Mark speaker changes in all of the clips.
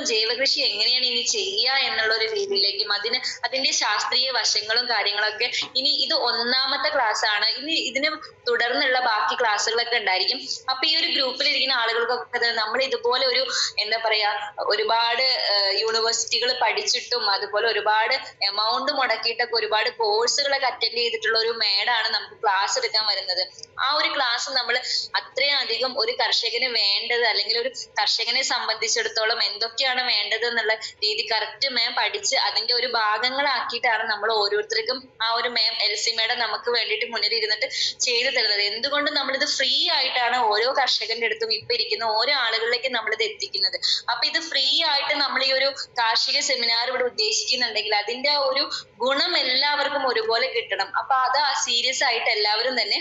Speaker 1: ജൈവകൃഷി എങ്ങനെയാണ് ഇനി ചെയ്യുക എന്നുള്ള ഒരു രീതിയിലേക്കും അതിന് അതിന്റെ ശാസ്ത്രീയ വശങ്ങളും കാര്യങ്ങളൊക്കെ ഇനി ഇത് ഒന്നാമത്തെ ക്ലാസ് ആണ് ഇനി ഇതിന് തുടർന്നുള്ള ബാക്കി ക്ലാസ്സുകളൊക്കെ ഉണ്ടായിരിക്കും അപ്പൊ ഈ ഒരു ഗ്രൂപ്പിൽ ഇരിക്കുന്ന ആളുകൾക്കൊക്കെ ഇത് നമ്മൾ ഇതുപോലെ ഒരു എന്താ പറയാ ഒരുപാട് യൂണിവേഴ്സിറ്റികൾ പഠിച്ചിട്ടും അതുപോലെ ഒരുപാട് എമൗണ്ട് മുടക്കിയിട്ടൊക്കെ ഒരുപാട് കോഴ്സുകളൊക്കെ അറ്റൻഡ് ചെയ്തിട്ടുള്ള ഒരു മേഡാണ് നമുക്ക് ക്ലാസ് എടുക്കാൻ വരുന്നത് ആ ഒരു ക്ലാസ് നമ്മൾ അത്രയും അധികം ഒരു കർഷകന് വേണ്ടത് അല്ലെങ്കിൽ ഒരു കർഷകനെ സംബന്ധിച്ചിടത്തോളം എന്തൊക്കെയാണ് വേണ്ടത് എന്നുള്ള രീതി കറക്റ്റ് മാം പഠിച്ച് അതിന്റെ ഒരു ഭാഗങ്ങളാക്കിയിട്ടാണ് നമ്മൾ ഓരോരുത്തർക്കും ആ ഒരു മാം എൽ സി മേഡം നമുക്ക് വേണ്ടിയിട്ട് മുന്നിൽ ഇരുന്നിട്ട് ചെയ്തു തരുന്നത് എന്തുകൊണ്ട് നമ്മളിത് ഫ്രീ ആയിട്ടാണ് ഓരോ കർഷകന്റെ അടുത്തും ഇപ്പൊ ഇരിക്കുന്ന ഓരോ ആളുകളിലേക്ക് നമ്മളിത് എത്തിക്കുന്നത് അപ്പൊ ഇത് ഫ്രീ ആയിട്ട് നമ്മൾ ഈ ഒരു കാർഷിക സെമിനാർ ഇവിടെ ഉദ്ദേശിക്കുന്നുണ്ടെങ്കിൽ അതിന്റെ ആ ഒരു ഗുണം എല്ലാവർക്കും ഒരുപോലെ കിട്ടണം അപ്പൊ അത് സീരിയസ് ആയിട്ട് എല്ലാവരും തന്നെ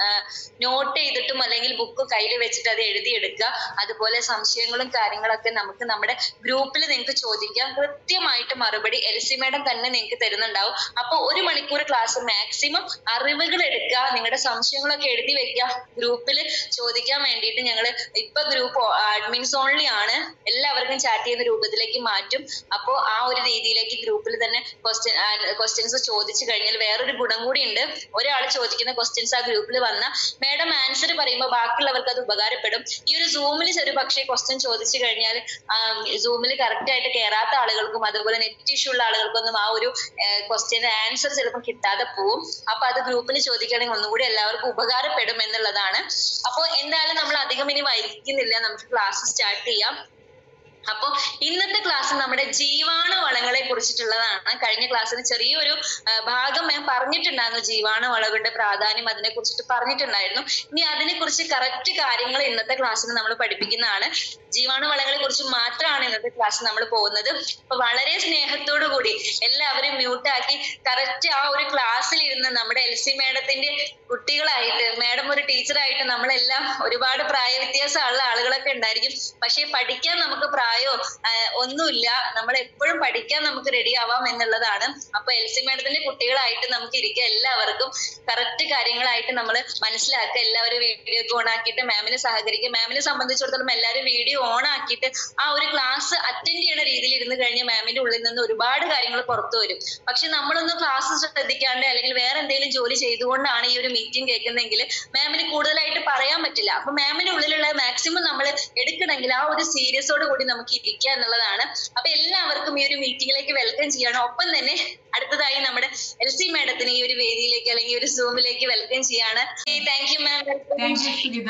Speaker 1: നോട്ട് ചെയ്തിട്ടും അല്ലെങ്കിൽ ബുക്ക് കയ്യിൽ വെച്ചിട്ട് അത് എഴുതിയെടുക്കുക അതുപോലെ സംശയങ്ങളും കാര്യങ്ങളൊക്കെ നമുക്ക് നമ്മുടെ ഗ്രൂപ്പിൽ നിങ്ങൾക്ക് ചോദിക്കാം കൃത്യമായിട്ട് മറുപടി എൽ സി മേഡം തന്നെ നിങ്ങൾക്ക് തരുന്നുണ്ടാവും അപ്പൊ ഒരു മണിക്കൂർ ക്ലാസ് മാക്സിമം അറിവുകൾ എടുക്കുക നിങ്ങളുടെ സംശയങ്ങളൊക്കെ എഴുതി വെക്കുക ഗ്രൂപ്പിൽ ചോദിക്കാൻ വേണ്ടിയിട്ട് ഞങ്ങൾ ഇപ്പൊ ഗ്രൂപ്പ് അഡ്മിൻസ് ഓൺലി ആണ് എല്ലാവർക്കും ചാറ്റ് ചെയ്യുന്ന രൂപത്തിലേക്ക് മാറ്റും അപ്പോ ആ ഒരു രീതിയിലേക്ക് ഗ്രൂപ്പിൽ തന്നെ ക്വസ്റ്റ്യൻ ക്വസ്റ്റ്യൻസ് ചോദിച്ചു കഴിഞ്ഞാൽ വേറൊരു ഗുണം കൂടി ഉണ്ട് ഒരാൾ ചോദിക്കുന്ന ക്വസ്റ്റ്യൻസ് ആ ഗ്രൂപ്പിൽ വന്ന മേഡം ആൻസർ പറയുമ്പോൾ ബാക്കിയുള്ളവർക്ക് അത് ഉപകാരപ്പെടും ഈ ഒരു സൂമിൽ ഒരു പക്ഷേ ക്വസ്റ്റ്യൻ ചോദിച്ചു കഴിഞ്ഞാൽ സൂമിൽ കറക്റ്റ് ആയിട്ട് കയറാത്ത ആളുകൾക്കും അതുപോലെ നെറ്റ് ഇഷ്യൂ ഉള്ള ആളുകൾക്കൊന്നും ആ ഒരു ക്വസ്റ്റ്യൻ ആൻസർ ചിലപ്പോൾ കിട്ടാതെ പോവും അപ്പൊ അത് ഗ്രൂപ്പിൽ ചോദിക്കുകയാണെങ്കിൽ ഒന്നുകൂടി എല്ലാവർക്കും ഉപകാരപ്പെടും എന്നുള്ളതാണ് അപ്പൊ എന്തായാലും നമ്മൾ അധികം ഇനി വൈകിക്കുന്നില്ല നമുക്ക് ക്ലാസ് സ്റ്റാർട്ട് ചെയ്യാം അപ്പൊ ഇന്നത്തെ ക്ലാസ് നമ്മുടെ ജീവാണു വളങ്ങളെ കുറിച്ചിട്ടുള്ളതാണ് കഴിഞ്ഞ ക്ലാസ്സിന് ചെറിയൊരു ആ, ഭാഗം ഞാൻ പറഞ്ഞിട്ടുണ്ടായിരുന്നു ജീവാണു വളകളുടെ പ്രാധാന്യം അതിനെ കുറിച്ചിട്ട് പറഞ്ഞിട്ടുണ്ടായിരുന്നു ഇനി അതിനെ കുറിച്ച് കറക്റ്റ് കാര്യങ്ങൾ ഇന്നത്തെ ക്ലാസ്സിന് നമ്മൾ പഠിപ്പിക്കുന്നതാണ് ജീവാണു വളങ്ങളെ കുറിച്ച് മാത്രമാണ് ഇന്നത്തെ ക്ലാസ് നമ്മൾ പോകുന്നത് അപ്പൊ വളരെ സ്നേഹത്തോടു കൂടി എല്ലാവരും മ്യൂട്ട് ആക്കി കറക്റ്റ് ആ ഒരു ക്ലാസ്സിൽ ഇരുന്ന് നമ്മുടെ എൽ സി മേഡത്തിന്റെ കുട്ടികളായിട്ട് മേഡം ഒരു ടീച്ചറായിട്ട് നമ്മളെല്ലാം ഒരുപാട് പ്രായ വ്യത്യാസമുള്ള ആളുകളൊക്കെ ഉണ്ടായിരിക്കും പക്ഷെ പഠിക്കാൻ നമുക്ക് പ്രായോ ആ, ഒന്നുമില്ല നമ്മൾ എപ്പോഴും പഠിക്കാൻ നമുക്ക് റെഡി ആവാം എന്നുള്ളതാണ് അപ്പൊ എൽ സി മേഡത്തിന്റെ കുട്ടികളായിട്ട് നമുക്ക് ഇരിക്കുക എല്ലാവർക്കും കറക്റ്റ് കാര്യങ്ങളായിട്ട് നമ്മൾ മനസ്സിലാക്കുക എല്ലാവരും വീഡിയോ ഒക്കെ ഓൺ ആക്കിയിട്ട് മാമിനെ സഹകരിക്കുക മാമിനെ സംബന്ധിച്ചിടത്തോളം എല്ലാവരും വീഡിയോ ഓൺ ആക്കിയിട്ട് ആ ഒരു ക്ലാസ് അറ്റൻഡ് ചെയ്യുന്ന രീതിയിൽ ഇരുന്ന് കഴിഞ്ഞാൽ മാമിന്റെ ഉള്ളിൽ നിന്ന് ഒരുപാട് കാര്യങ്ങൾ പുറത്തു വരും പക്ഷെ നമ്മളൊന്ന് ക്ലാസ് ശ്രദ്ധിക്കാണ്ട് അല്ലെങ്കിൽ വേറെ എന്തെങ്കിലും ജോലി ചെയ്തുകൊണ്ടാണ് ഈ ഒരു മീറ്റിംഗ് കേൾക്കുന്നതെങ്കിൽ മാമിന് കൂടുതലായിട്ട് പറയാൻ പറ്റില്ല അപ്പൊ മാമിന്റെ ഉള്ളിലുള്ള മാക്സിമം നമ്മൾ എടുക്കണമെങ്കിൽ ആ ഒരു സീരിയസോട് കൂടി നമുക്ക് ഇരിക്കുക എന്നുള്ളതാണ് അപ്പൊ എല്ലാവർക്കും ഈ ഒരു മീറ്റിംഗിലേക്ക് വെൽക്കം ചെയ്യണം ഒപ്പം തന്നെ അടുത്തതായി നമ്മുടെ എൽ സി മാഡത്തിന് ഈ ഒരു വേദിയിലേക്ക് അല്ലെങ്കിൽ ഈ ഒരു സൂമിലേക്ക് വെൽക്കം ചെയ്യാണ് thank you ma'am
Speaker 2: thank you Sugeetha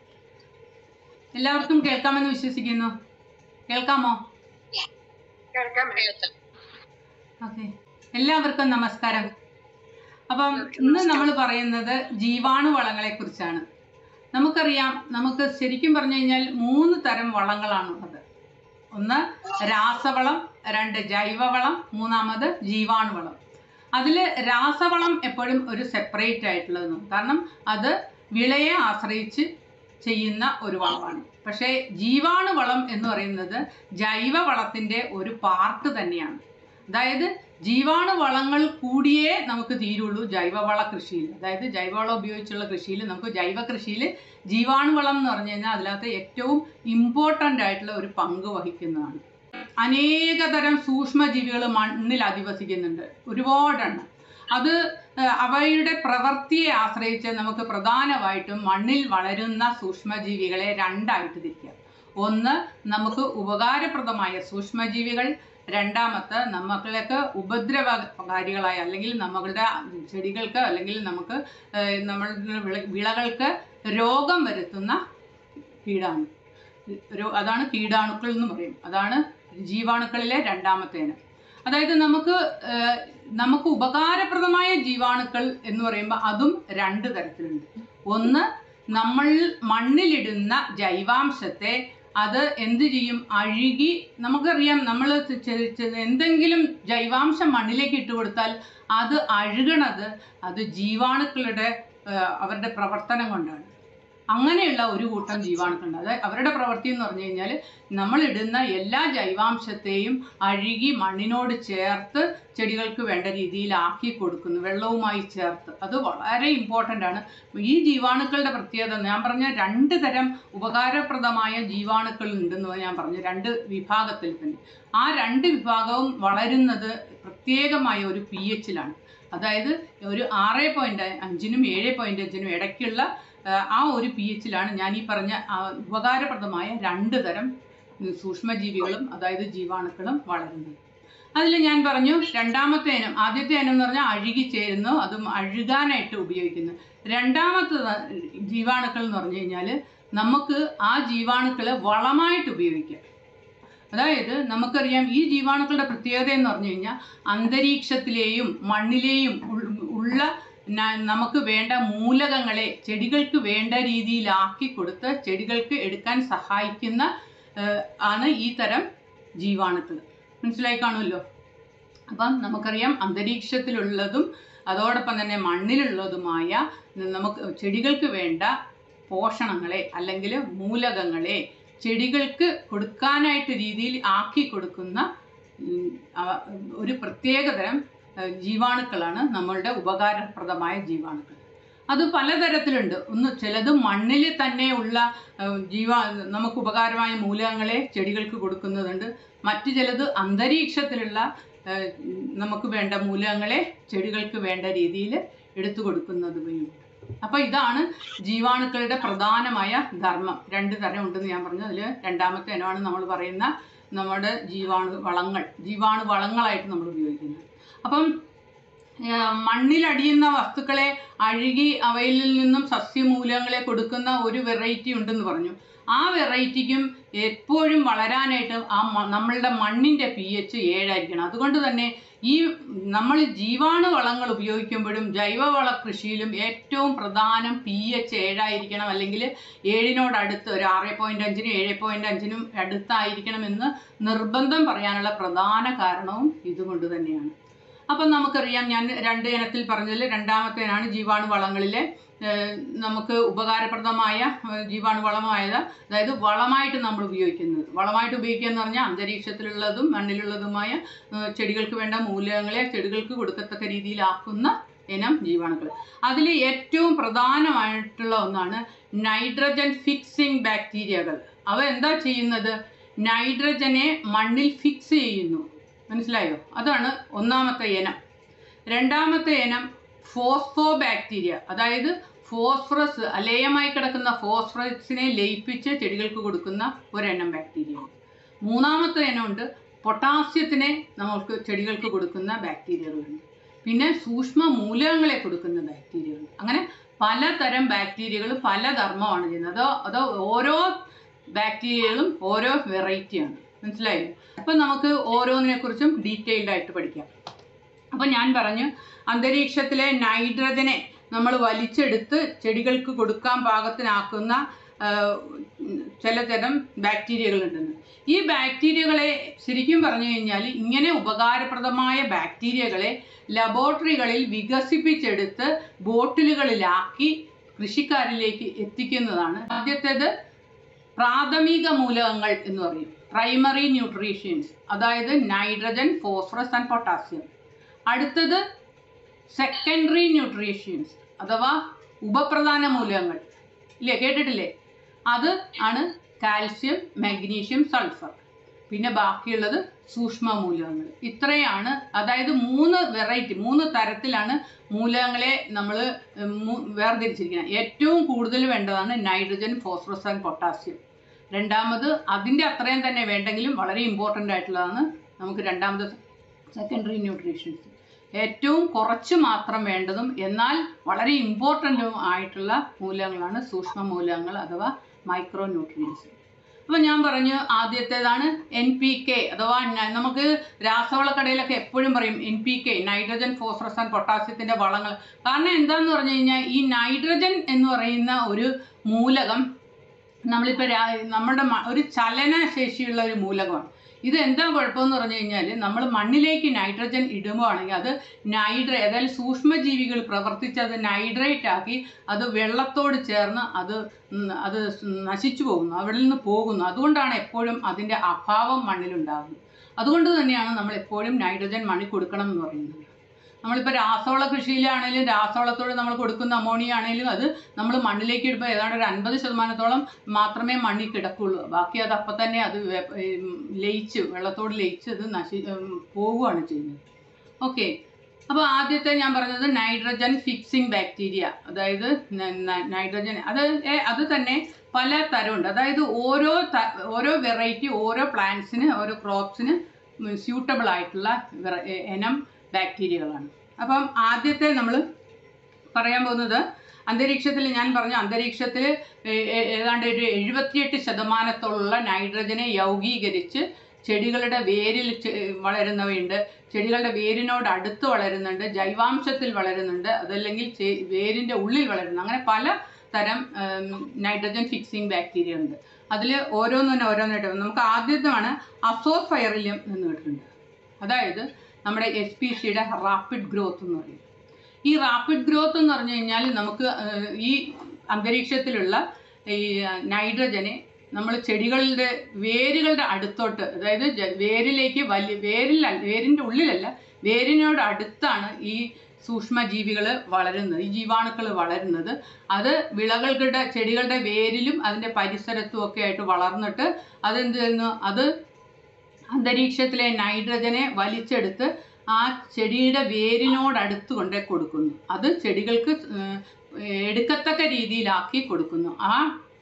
Speaker 2: എല്ലാവർക്കും കേൾക്കാമെന്ന് വിശ്വസിക്കുന്നു കേൾക്കാമോ ഓക്കെ എല്ലാവർക്കും നമസ്കാരം അപ്പം ഇന്ന് നമ്മൾ പറയുന്നത് ജീവാണു വളങ്ങളെ കുറിച്ചാണ് നമുക്കറിയാം നമുക്ക് ശരിക്കും പറഞ്ഞു കഴിഞ്ഞാൽ മൂന്ന് തരം വളങ്ങളാണുള്ളത് ഒന്ന് രാസവളം രണ്ട് ജൈവവളം മൂന്നാമത് ജീവാണുവളം അതിൽ രാസവളം എപ്പോഴും ഒരു സെപ്പറേറ്റ് ആയിട്ടുള്ളതും കാരണം അത് വിളയെ ആശ്രയിച്ച് ചെയ്യുന്ന ഒരു വളമാണ് പക്ഷേ ജീവാണുവളം എന്ന് പറയുന്നത് ജൈവവളത്തിൻ്റെ ഒരു പാർട്ട് തന്നെയാണ് അതായത് ജീവാണു വളങ്ങൾ കൂടിയേ നമുക്ക് തീരുള്ളൂ ജൈവവള കൃഷിയിൽ അതായത് ജൈവവളം ഉപയോഗിച്ചുള്ള കൃഷിയിൽ നമുക്ക് ജൈവ കൃഷിയിൽ ജീവാണുവളം എന്ന് പറഞ്ഞു കഴിഞ്ഞാൽ അതിനകത്ത് ഏറ്റവും ഇമ്പോർട്ടൻ്റ് ആയിട്ടുള്ള ഒരു പങ്ക് വഹിക്കുന്നതാണ് അനേകതരം സൂക്ഷ്മജീവികൾ മണ്ണിൽ അധിവസിക്കുന്നുണ്ട് ഒരുപാടെണ്ണം അത് ഏഹ്, അവയുടെ പ്രവൃത്തിയെ ആശ്രയിച്ച് നമുക്ക് പ്രധാനമായിട്ടും മണ്ണിൽ വളരുന്ന സൂക്ഷ്മജീവികളെ രണ്ടായിട്ട് തിരിക്കാം ഒന്ന് നമുക്ക് ഉപകാരപ്രദമായ സൂക്ഷ്മജീവികൾ രണ്ടാമത്തെ നമ്മൾക്ക് ഉപദ്രവകാരികളായ അല്ലെങ്കിൽ നമ്മളുടെ ചെടികൾക്ക് അല്ലെങ്കിൽ നമുക്ക് ഏഹ്, നമ്മളുടെ വിള- വിളകൾക്ക് രോഗം വരുത്തുന്ന കീടാണു ഒരു അതാണ് കീടാണുക്കൾ എന്ന് പറയും അതാണ് ജീവാണുക്കളിലെ രണ്ടാമത്തെ ഇനം അതായത് നമുക്ക് ഏഹ്, നമുക്ക് ഉപകാരപ്രദമായ ജീവാണുക്കൾ എന്ന് പറയുമ്പോൾ അതും രണ്ട് തരത്തിലുണ്ട് ഒന്ന് നമ്മൾ മണ്ണിലിടുന്ന ജൈവാംശത്തെ അത് എന്ത് ചെയ്യും അഴുകി നമുക്കറിയാം നമ്മൾ എന്തെങ്കിലും ജൈവാംശം മണ്ണിലേക്ക് ഇട്ട് കൊടുത്താൽ അത് അഴുകണത് അത് ജീവാണുക്കളുടെ ഏഹ്, അവരുടെ പ്രവർത്തനം കൊണ്ടാണ് അങ്ങനെയുള്ള ഒരു കൂട്ടം ജീവാണുക്കളുണ്ട് അതായത് അവരുടെ പ്രവൃത്തി എന്ന് പറഞ്ഞു കഴിഞ്ഞാൽ നമ്മൾ ഇടുന്ന എല്ലാ ജൈവാംശത്തെയും അഴുകി മണ്ണിനോട് ചേർത്ത് ചെടികൾക്ക് വേണ്ട രീതിയിൽ ആക്കി കൊടുക്കുന്നു വെള്ളവുമായി ചേർത്ത് അത് വളരെ ഇമ്പോർട്ടൻ്റ് ആണ് ഈ ജീവാണുക്കളുടെ പ്രത്യേകത ഞാൻ പറഞ്ഞ രണ്ട് തരം ഉപകാരപ്രദമായ ജീവാണുക്കൾ ഉണ്ടെന്ന് ഞാൻ പറഞ്ഞു രണ്ട് വിഭാഗത്തിൽ തന്നെ ആ രണ്ട് വിഭാഗവും വളരുന്നത് പ്രത്യേകമായ ഒരു പി എച്ചിലാണ് അതായത് ഒരു ആറ് പോയിന്റ് അഞ്ചിനും ഏഴ് പോയിന്റ് അഞ്ചിനും ഇടയ്ക്കുള്ള ആ, ആ ഒരു പി എച്ചിലാണ് ഞാൻ ഈ പറഞ്ഞ ആ, ഉപകാരപ്രദമായ രണ്ട് തരം ഉം, സൂക്ഷ്മജീവികളും അതായത് ജീവാണുക്കളും വളരുന്നത് അതിൽ ഞാൻ പറഞ്ഞു രണ്ടാമത്തെ ഇനം ആദ്യത്തെ ഇനം എന്ന് പറഞ്ഞാൽ അഴുകി ചേരുന്നു അതും അഴുകാനായിട്ട് ഉപയോഗിക്കുന്നു രണ്ടാമത്തെ ജീവാണുക്കൾ എന്ന് പറഞ്ഞു കഴിഞ്ഞാൽ നമുക്ക് ആ ജീവാണുക്കളെ വളമായിട്ട് ഉപയോഗിക്കാം അതായത് നമുക്കറിയാം ഈ ജീവാണുക്കളുടെ പ്രത്യേകത എന്ന് പറഞ്ഞു കഴിഞ്ഞാൽ അന്തരീക്ഷത്തിലെയും മണ്ണിലെയും ഉൾ- ഉള്ള ന- നമുക്ക് വേണ്ട മൂലകങ്ങളെ ചെടികൾക്ക് വേണ്ട രീതിയിലാക്കി കൊടുത്ത് ചെടികൾക്ക് എടുക്കാൻ സഹായിക്കുന്ന ഏഹ്, ആണ് ഈ തരം ജീവാണുക്കൾ മനസ്സിലായി കാണുമല്ലോ അപ്പം നമുക്കറിയാം അന്തരീക്ഷത്തിലുള്ളതും അതോടൊപ്പം തന്നെ മണ്ണിലുള്ളതുമായ നമുക്ക് ചെടികൾക്ക് വേണ്ട പോഷണങ്ങളെ അല്ലെങ്കിൽ മൂലകങ്ങളെ ചെടികൾക്ക് കൊടുക്കാനായിട്ട് രീതിയിൽ ആക്കി കൊടുക്കുന്ന ഉം, അവ- ഒരു പ്രത്യേകതരം ഏഹ്, ജീവാണുക്കളാണ് നമ്മളുടെ ഉപകാരപ്രദമായ ജീവാണുക്കൾ അത് പലതരത്തിലുണ്ട് ഒന്ന് ചിലത് മണ്ണിൽ തന്നെ ഉള്ള ഏഹ്, ജീവ നമുക്ക് ഉപകാരമായ മൂലകങ്ങളെ ചെടികൾക്ക് കൊടുക്കുന്നതുണ്ട് മറ്റു ചിലത് അന്തരീക്ഷത്തിലുള്ള ഏഹ്, നമുക്ക് വേണ്ട മൂലകങ്ങളെ ചെടികൾക്ക് വേണ്ട രീതിയിൽ എടുത്തു കൊടുക്കുന്നതും അപ്പോൾ ഇതാണ് ജീവാണുക്കളുടെ പ്രധാനമായ ധർമ്മം രണ്ട് തരം ഉണ്ടെന്ന് ഞാൻ പറഞ്ഞു അതിൽ രണ്ടാമത്തെ ഇനമാണ് നമ്മൾ പറയുന്ന നമ്മുടെ ജീവാണു വളങ്ങൾ ജീവാണു വളങ്ങളായിട്ട് നമ്മൾ ഉപയോഗിക്കുന്നത് അപ്പം ഏഹ് മണ്ണിലടിയുന്ന വസ്തുക്കളെ അഴുകി അവയിൽ നിന്നും സസ്യമൂലങ്ങളെ കൊടുക്കുന്ന ഒരു വെറൈറ്റി ഉണ്ടെന്ന് പറഞ്ഞു ആ വെറൈറ്റിക്കും എപ്പോഴും വളരാനായിട്ട് ആ മ- നമ്മളുടെ മണ്ണിൻ്റെ പി എച്ച് ഏഴായിരിക്കണം അതുകൊണ്ട് തന്നെ ഈ നമ്മൾ ജീവാണു വളങ്ങൾ ഉപയോഗിക്കുമ്പോഴും ജൈവവള കൃഷിയിലും ഏറ്റവും പ്രധാനം പി എച്ച് ഏഴായിരിക്കണം അല്ലെങ്കിൽ ഏഴിനോട് അടുത്ത് ഒരു ആറ് പോയിന്റ് അഞ്ചിനും ഏഴ് പോയിന്റ് അഞ്ചിനും അടുത്തായിരിക്കണമെന്ന് നിർബന്ധം പറയാനുള്ള പ്രധാന കാരണവും ഇതുകൊണ്ട് തന്നെയാണ് അപ്പം നമുക്കറിയാം ഞാൻ രണ്ട് ഇനത്തിൽ പറഞ്ഞതിൽ രണ്ടാമത്തേനാണ് ജീവാണു വളങ്ങളിലെ ഏഹ്, നമുക്ക് ഉപകാരപ്രദമായ ഏഹ്, ജീവാണു വളമായത് അതായത് വളമായിട്ട് നമ്മൾ ഉപയോഗിക്കുന്നത് വളമായിട്ട് ഉപയോഗിക്കുക എന്ന് പറഞ്ഞാൽ അന്തരീക്ഷത്തിലുള്ളതും മണ്ണിലുള്ളതുമായ ഏഹ്, ചെടികൾക്ക് വേണ്ട മൂലകങ്ങളെ ചെടികൾക്ക് കൊടുക്കത്തക്ക രീതിയിലാക്കുന്ന ഇനം ജീവാണുക്കൾ അതിൽ ഏറ്റവും പ്രധാനമായിട്ടുള്ള ഒന്നാണ് നൈട്രജൻ ഫിക്സിംഗ് ബാക്ടീരിയകൾ അവ എന്താ ചെയ്യുന്നത് നൈട്രജനെ മണ്ണിൽ ഫിക്സ് ചെയ്യുന്നു മനസ്സിലായോ അതാണ് ഒന്നാമത്തെ ഇനം രണ്ടാമത്തെ ഇനം ഫോസ്ഫോ ബാക്ടീരിയ അതായത് ഫോസ്ഫറസ് അലേയമായി കിടക്കുന്ന ഫോസ്ഫറസിനെ ലയിപ്പിച്ച് ചെടികൾക്ക് കൊടുക്കുന്ന ഒരെണ്ണം ബാക്ടീരിയ മൂന്നാമത്തെ ഇനമുണ്ട് പൊട്ടാസ്യത്തിനെ നമുക്ക് ചെടികൾക്ക് കൊടുക്കുന്ന ബാക്ടീരിയകളുണ്ട് പിന്നെ സൂക്ഷ്മ മൂലകങ്ങളെ കൊടുക്കുന്ന ബാക്ടീരിയകളുണ്ട് അങ്ങനെ പലതരം ബാക്ടീരിയകൾ പല ധർമ്മമാണ് ചെയ്യുന്നത് അതോ അതോ ഓരോ ബാക്ടീരിയകളും ഓരോ വെറൈറ്റിയാണ് മനസ്സിലായില്ലേ അപ്പം നമുക്ക് ഓരോന്നിനെ കുറിച്ചും ഡീറ്റെയിൽഡ് ആയിട്ട് പഠിക്കാം അപ്പം ഞാൻ പറഞ്ഞു അന്തരീക്ഷത്തിലെ നൈട്രജനെ നമ്മൾ വലിച്ചെടുത്ത് ചെടികൾക്ക് കൊടുക്കാൻ പാകത്തിനാക്കുന്ന ആ, ഉം, ചില തരം ബാക്ടീരിയകളുണ്ടെന്ന് ഈ ബാക്ടീരിയകളെ ശരിക്കും പറഞ്ഞു കഴിഞ്ഞാൽ ഇങ്ങനെ ഉപകാരപ്രദമായ ബാക്ടീരിയകളെ ലബോറട്ടറികളിൽ വികസിപ്പിച്ചെടുത്ത് ബോട്ടിലുകളിലാക്കി കൃഷിക്കാരിലേക്ക് എത്തിക്കുന്നതാണ് ആദ്യത്തേത് പ്രാഥമിക മൂലകങ്ങൾ എന്ന് പറയും പ്രൈമറി ന്യൂട്രീഷ്യൻസ് അതായത് നൈട്രജൻ ഫോസ്ഫറസ് ആൻഡ് പൊട്ടാസ്യം അടുത്തത് സെക്കൻഡറി ന്യൂട്രീഷ്യൻസ് അഥവാ ഉപപ്രധാന മൂലകങ്ങൾ ഇല്ലേ കേട്ടിട്ടില്ലേ അത് ആണ് കാൽസ്യം മാഗ്നീഷ്യം സൾഫർ പിന്നെ ബാക്കിയുള്ളത് സൂക്ഷ്മ മൂലകങ്ങൾ ഇത്രയാണ് അതായത് മൂന്ന് വെറൈറ്റി മൂന്ന് തരത്തിലാണ് മൂലകങ്ങളെ നമ്മൾ വേർതിരിച്ചിരിക്കുന്നത് ഏറ്റവും കൂടുതൽ വേണ്ടതാണ് നൈട്രജൻ ഫോസ്ഫറസ് ആൻഡ് പൊട്ടാസ്യം രണ്ടാമത് അതിൻ്റെ അത്രയും തന്നെ വേണ്ടെങ്കിലും വളരെ ഇമ്പോർട്ടൻ്റ് ആയിട്ടുള്ളതാണ് നമുക്ക് രണ്ടാമത് സെക്കൻഡറി ന്യൂട്രീഷൻസ് ഏറ്റവും കുറച്ച് മാത്രം വേണ്ടതും എന്നാൽ വളരെ ഇമ്പോർട്ടൻറ്റും ആയിട്ടുള്ള മൂലകങ്ങളാണ് സൂക്ഷ്മ മൂലകങ്ങൾ അഥവാ മൈക്രോ ന്യൂട്രിയൻസ് അപ്പോൾ ഞാൻ പറഞ്ഞു ആദ്യത്തേതാണ് എൻ പി കെ അഥവാ ന- നമുക്ക് രാസവളക്കടയിലൊക്കെ എപ്പോഴും പറയും N P K nitrogen phosphorus and പൊട്ടാസ്യത്തിൻ്റെ വളങ്ങൾ കാരണം എന്താന്ന് പറഞ്ഞു കഴിഞ്ഞാൽ ഈ നൈട്രജൻ എന്ന് പറയുന്ന ഒരു മൂലകം നമ്മളിപ്പോൾ നമ്മുടെ മ- ഒരു ചലനശേഷിയുള്ള ഒരു മൂലകമാണ് ഇത് എന്താ കുഴപ്പമെന്ന് പറഞ്ഞു കഴിഞ്ഞാൽ നമ്മൾ മണ്ണിലേക്ക് നൈട്രജൻ ഇടുമ്പോഴാണെങ്കിൽ അത് നൈട്രേ അതായത് സൂക്ഷ്മജീവികൾ പ്രവർത്തിച്ച് അത് നൈട്രേറ്റ് ആക്കി അത് വെള്ളത്തോട് ചേർന്ന് അത് ഉം, അത് നശിച്ചു പോകുന്നു അവിടെ നിന്ന് പോകുന്നു അതുകൊണ്ടാണ് എപ്പോഴും അതിൻ്റെ അഭാവം മണ്ണിലുണ്ടാകുന്നത് അതുകൊണ്ട് തന്നെയാണ് നമ്മൾ എപ്പോഴും നൈട്രജൻ മണ്ണിൽ കൊടുക്കണം എന്ന് പറയുന്നത് നമ്മളിപ്പോൾ രാസവള കൃഷിയിലാണെങ്കിലും രാസവളത്തോട് നമ്മൾ കൊടുക്കുന്ന അമോണിയ ആണെങ്കിലും അത് നമ്മൾ മണ്ണിലേക്ക് ഇടുമ്പോൾ ഏതാണ്ട് ഒരു അൻപത് ശതമാനത്തോളം മാത്രമേ മണ്ണിൽ കിടക്കുള്ളൂ ബാക്കി അത് അപ്പം തന്നെ അത് വെ- ഉം, ലയിച്ച് വെള്ളത്തോട് ലയിച്ച് അത് നശി ഉം, പോവുകയാണ് ചെയ്യുന്നത് ഓക്കെ അപ്പോൾ ആദ്യത്തെ ഞാൻ പറഞ്ഞത് നൈട്രജൻ ഫിക്സിംഗ് ബാക്ടീരിയ അതായത് ന- ന- നൈട്രജൻ അത് ഏ- അത് തന്നെ പല തരമുണ്ട് അതായത് ഓരോ ത- ഓരോ വെറൈറ്റി ഓരോ പ്ലാന്റ്സിന് ഓരോ ക്രോപ്സിന് സ്യൂട്ടബിൾ ആയിട്ടുള്ള വെറ- എ- ഇനം ബാക്ടീരിയകളാണ് അപ്പം ആദ്യത്തെ നമ്മൾ പറയാൻ പോകുന്നത് അന്തരീക്ഷത്തിൽ ഞാൻ പറഞ്ഞു അന്തരീക്ഷത്തിൽ ഏതാണ്ട് ഒരു എഴുപത്തിയെട്ട് ശതമാനത്തോളമുള്ള നൈട്രജനെ യൗഗീകരിച്ച് ചെടികളുടെ വേരിൽ ചെ- വളരുന്നവയുണ്ട് ചെടികളുടെ വേരിനോട് അടുത്ത് വളരുന്നുണ്ട് ജൈവാംശത്തിൽ വളരുന്നുണ്ട് അതല്ലെങ്കിൽ ചെ- വേരിൻ്റെ ഉള്ളിൽ വളരുന്നു അങ്ങനെ പല തരം നൈട്രജൻ ഫിക്സിംഗ് ബാക്ടീരിയ ഉണ്ട് അതിൽ ഓരോന്നിനും ഓരോന്നായിട്ട് നമുക്ക് ആദ്യത്തെയാണ് അസോഫയറിലിയം എന്ന് കേട്ടിട്ടുണ്ട് അതായത് നമ്മുടെ എസ് പി സിയുടെ റാപ്പിഡ് ഗ്രോത്ത് എന്ന് പറയും ഈ റാപ്പിഡ് ഗ്രോത്ത് എന്ന് പറഞ്ഞു കഴിഞ്ഞാൽ നമുക്ക് ഏഹ്, ഈ അന്തരീക്ഷത്തിലുള്ള ഈ നൈട്രജനെ നമ്മൾ ചെടികളുടെ വേരുകളുടെ അടുത്തോട്ട് അതായത് ജ- വേരിലേക്ക് വലിയ വേരിൽ വേരിൻ്റെ ഉള്ളിലല്ല വേരിനോട് അടുത്താണ് ഈ സൂക്ഷ്മജീവികൾ വളരുന്നത് ഈ ജീവാണുക്കൾ വളരുന്നത് അത് വിളകളുടെ ചെടികളുടെ വേരിലും അതിൻ്റെ പരിസരത്തും ഒക്കെ ആയിട്ട് വളർന്നിട്ട് അതെന്ത് ചെയ്യുന്നു അത് അന്തരീക്ഷത്തിലെ നൈട്രജനെ വലിച്ചെടുത്ത് ആ ചെടിയുടെ വേരിനോടടുത്ത് കൊണ്ടേ കൊടുക്കുന്നു അത് ചെടികൾക്ക് ഏഹ്, എടുക്കത്തക്ക രീതിയിലാക്കി കൊടുക്കുന്നു ആ